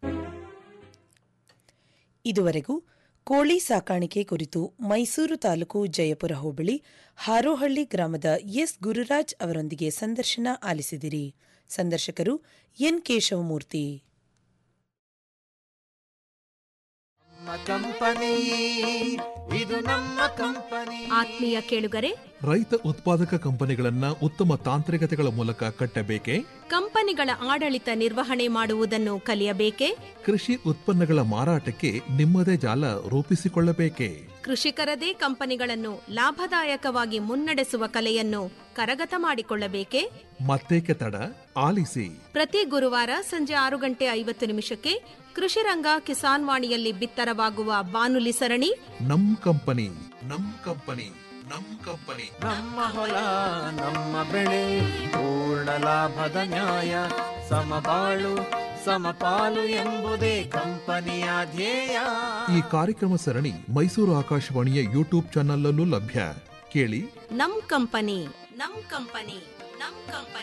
ಇದುವರೆಗೂ ಕೋಳಿ ಸಾಕಾಣಿಕೆ ಕುರಿತು ಮೈಸೂರು ತಾಲೂಕು ಜಯಪುರ ಹೋಬಳಿ ಹಾರೋಹಳ್ಳಿ ಗ್ರಾಮದ ಎಸ್ ಗುರುರಾಜ್ ಅವರೊಂದಿಗೆ ಸಂದರ್ಶನ ಆಲಿಸಿದಿರಿ ಸಂದರ್ಶಕರು ಎನ್ ಕೇಶವಮೂರ್ತಿ ನಮ್ಮ ಕಂಪನಿ ಇದು ನಮ್ಮ ಕಂಪನಿ ಆತ್ಮೀಯ ಕೇಳುಗರೆ ರೈತ ಉತ್ಪಾದಕ ಕಂಪನಿಗಳನ್ನ ಉತ್ತಮ ತಾಂತ್ರಿಕತೆಗಳ ಮೂಲಕ ಕಟ್ಟಬೇಕೆ ಕಂಪನಿಗಳ ಆಡಳಿತ ನಿರ್ವಹಣೆ ಮಾಡುವುದನ್ನು ಕಲಿಯಬೇಕೆ ಕೃಷಿ ಉತ್ಪನ್ನಗಳ ಮಾರಾಟಕ್ಕೆ ನಿಮ್ಮದೇ ಜಾಲ ರೂಪಿಸಿಕೊಳ್ಳಬೇಕೆ ಕೃಷಿಕರದೇ ಕಂಪನಿಗಳನ್ನು ಲಾಭದಾಯಕವಾಗಿ ಮುನ್ನಡೆಸುವ ಕಲೆಯನ್ನು ಕರಗತ ಮಾಡಿಕೊಳ್ಳಬೇಕೆ ಮತ್ತೇಕೆ ತಡ ಆಲಿಸಿ ಪ್ರತಿ ಗುರುವಾರ ಸಂಜೆ ಆರು ಗಂಟೆ ಐವತ್ತು ನಿಮಿಷಕ್ಕೆ ಕೃಷಿರಂಗ ಕಿಸಾನ್ ವಾಣಿಯಲ್ಲಿ ಬಿತ್ತರವಾಗುವ ಬಾನುಲಿ ಸರಣಿ ನಮ್ ಕಂಪನಿ ನಮ್ ಕಂಪನಿ ನಮ್ ಕಂಪನಿ ನಮ್ಮ ಹೊಲ ನಮ್ಮ ಬೆಳೆ ಪೂರ್ಣ ಲಾಭದ ನ್ಯಾಯ ಸಮಬಾಳು ಸಮಪಾಲು ಎಂಬುದೇ ಕಂಪನಿಯ ಧ್ಯೇಯ ಈ ಕಾರ್ಯಕ್ರಮ ಸರಣಿ ಮೈಸೂರು ಆಕಾಶವಾಣಿಯ ಯೂಟ್ಯೂಬ್ ಚಾನಲ್ ಅಲ್ಲೂ ಲಭ್ಯ ಕೇಳಿ ನಮ್ ಕಂಪನಿ ನಮ್ ಕಂಪನಿ ನಮ್ ಕಂಪನಿ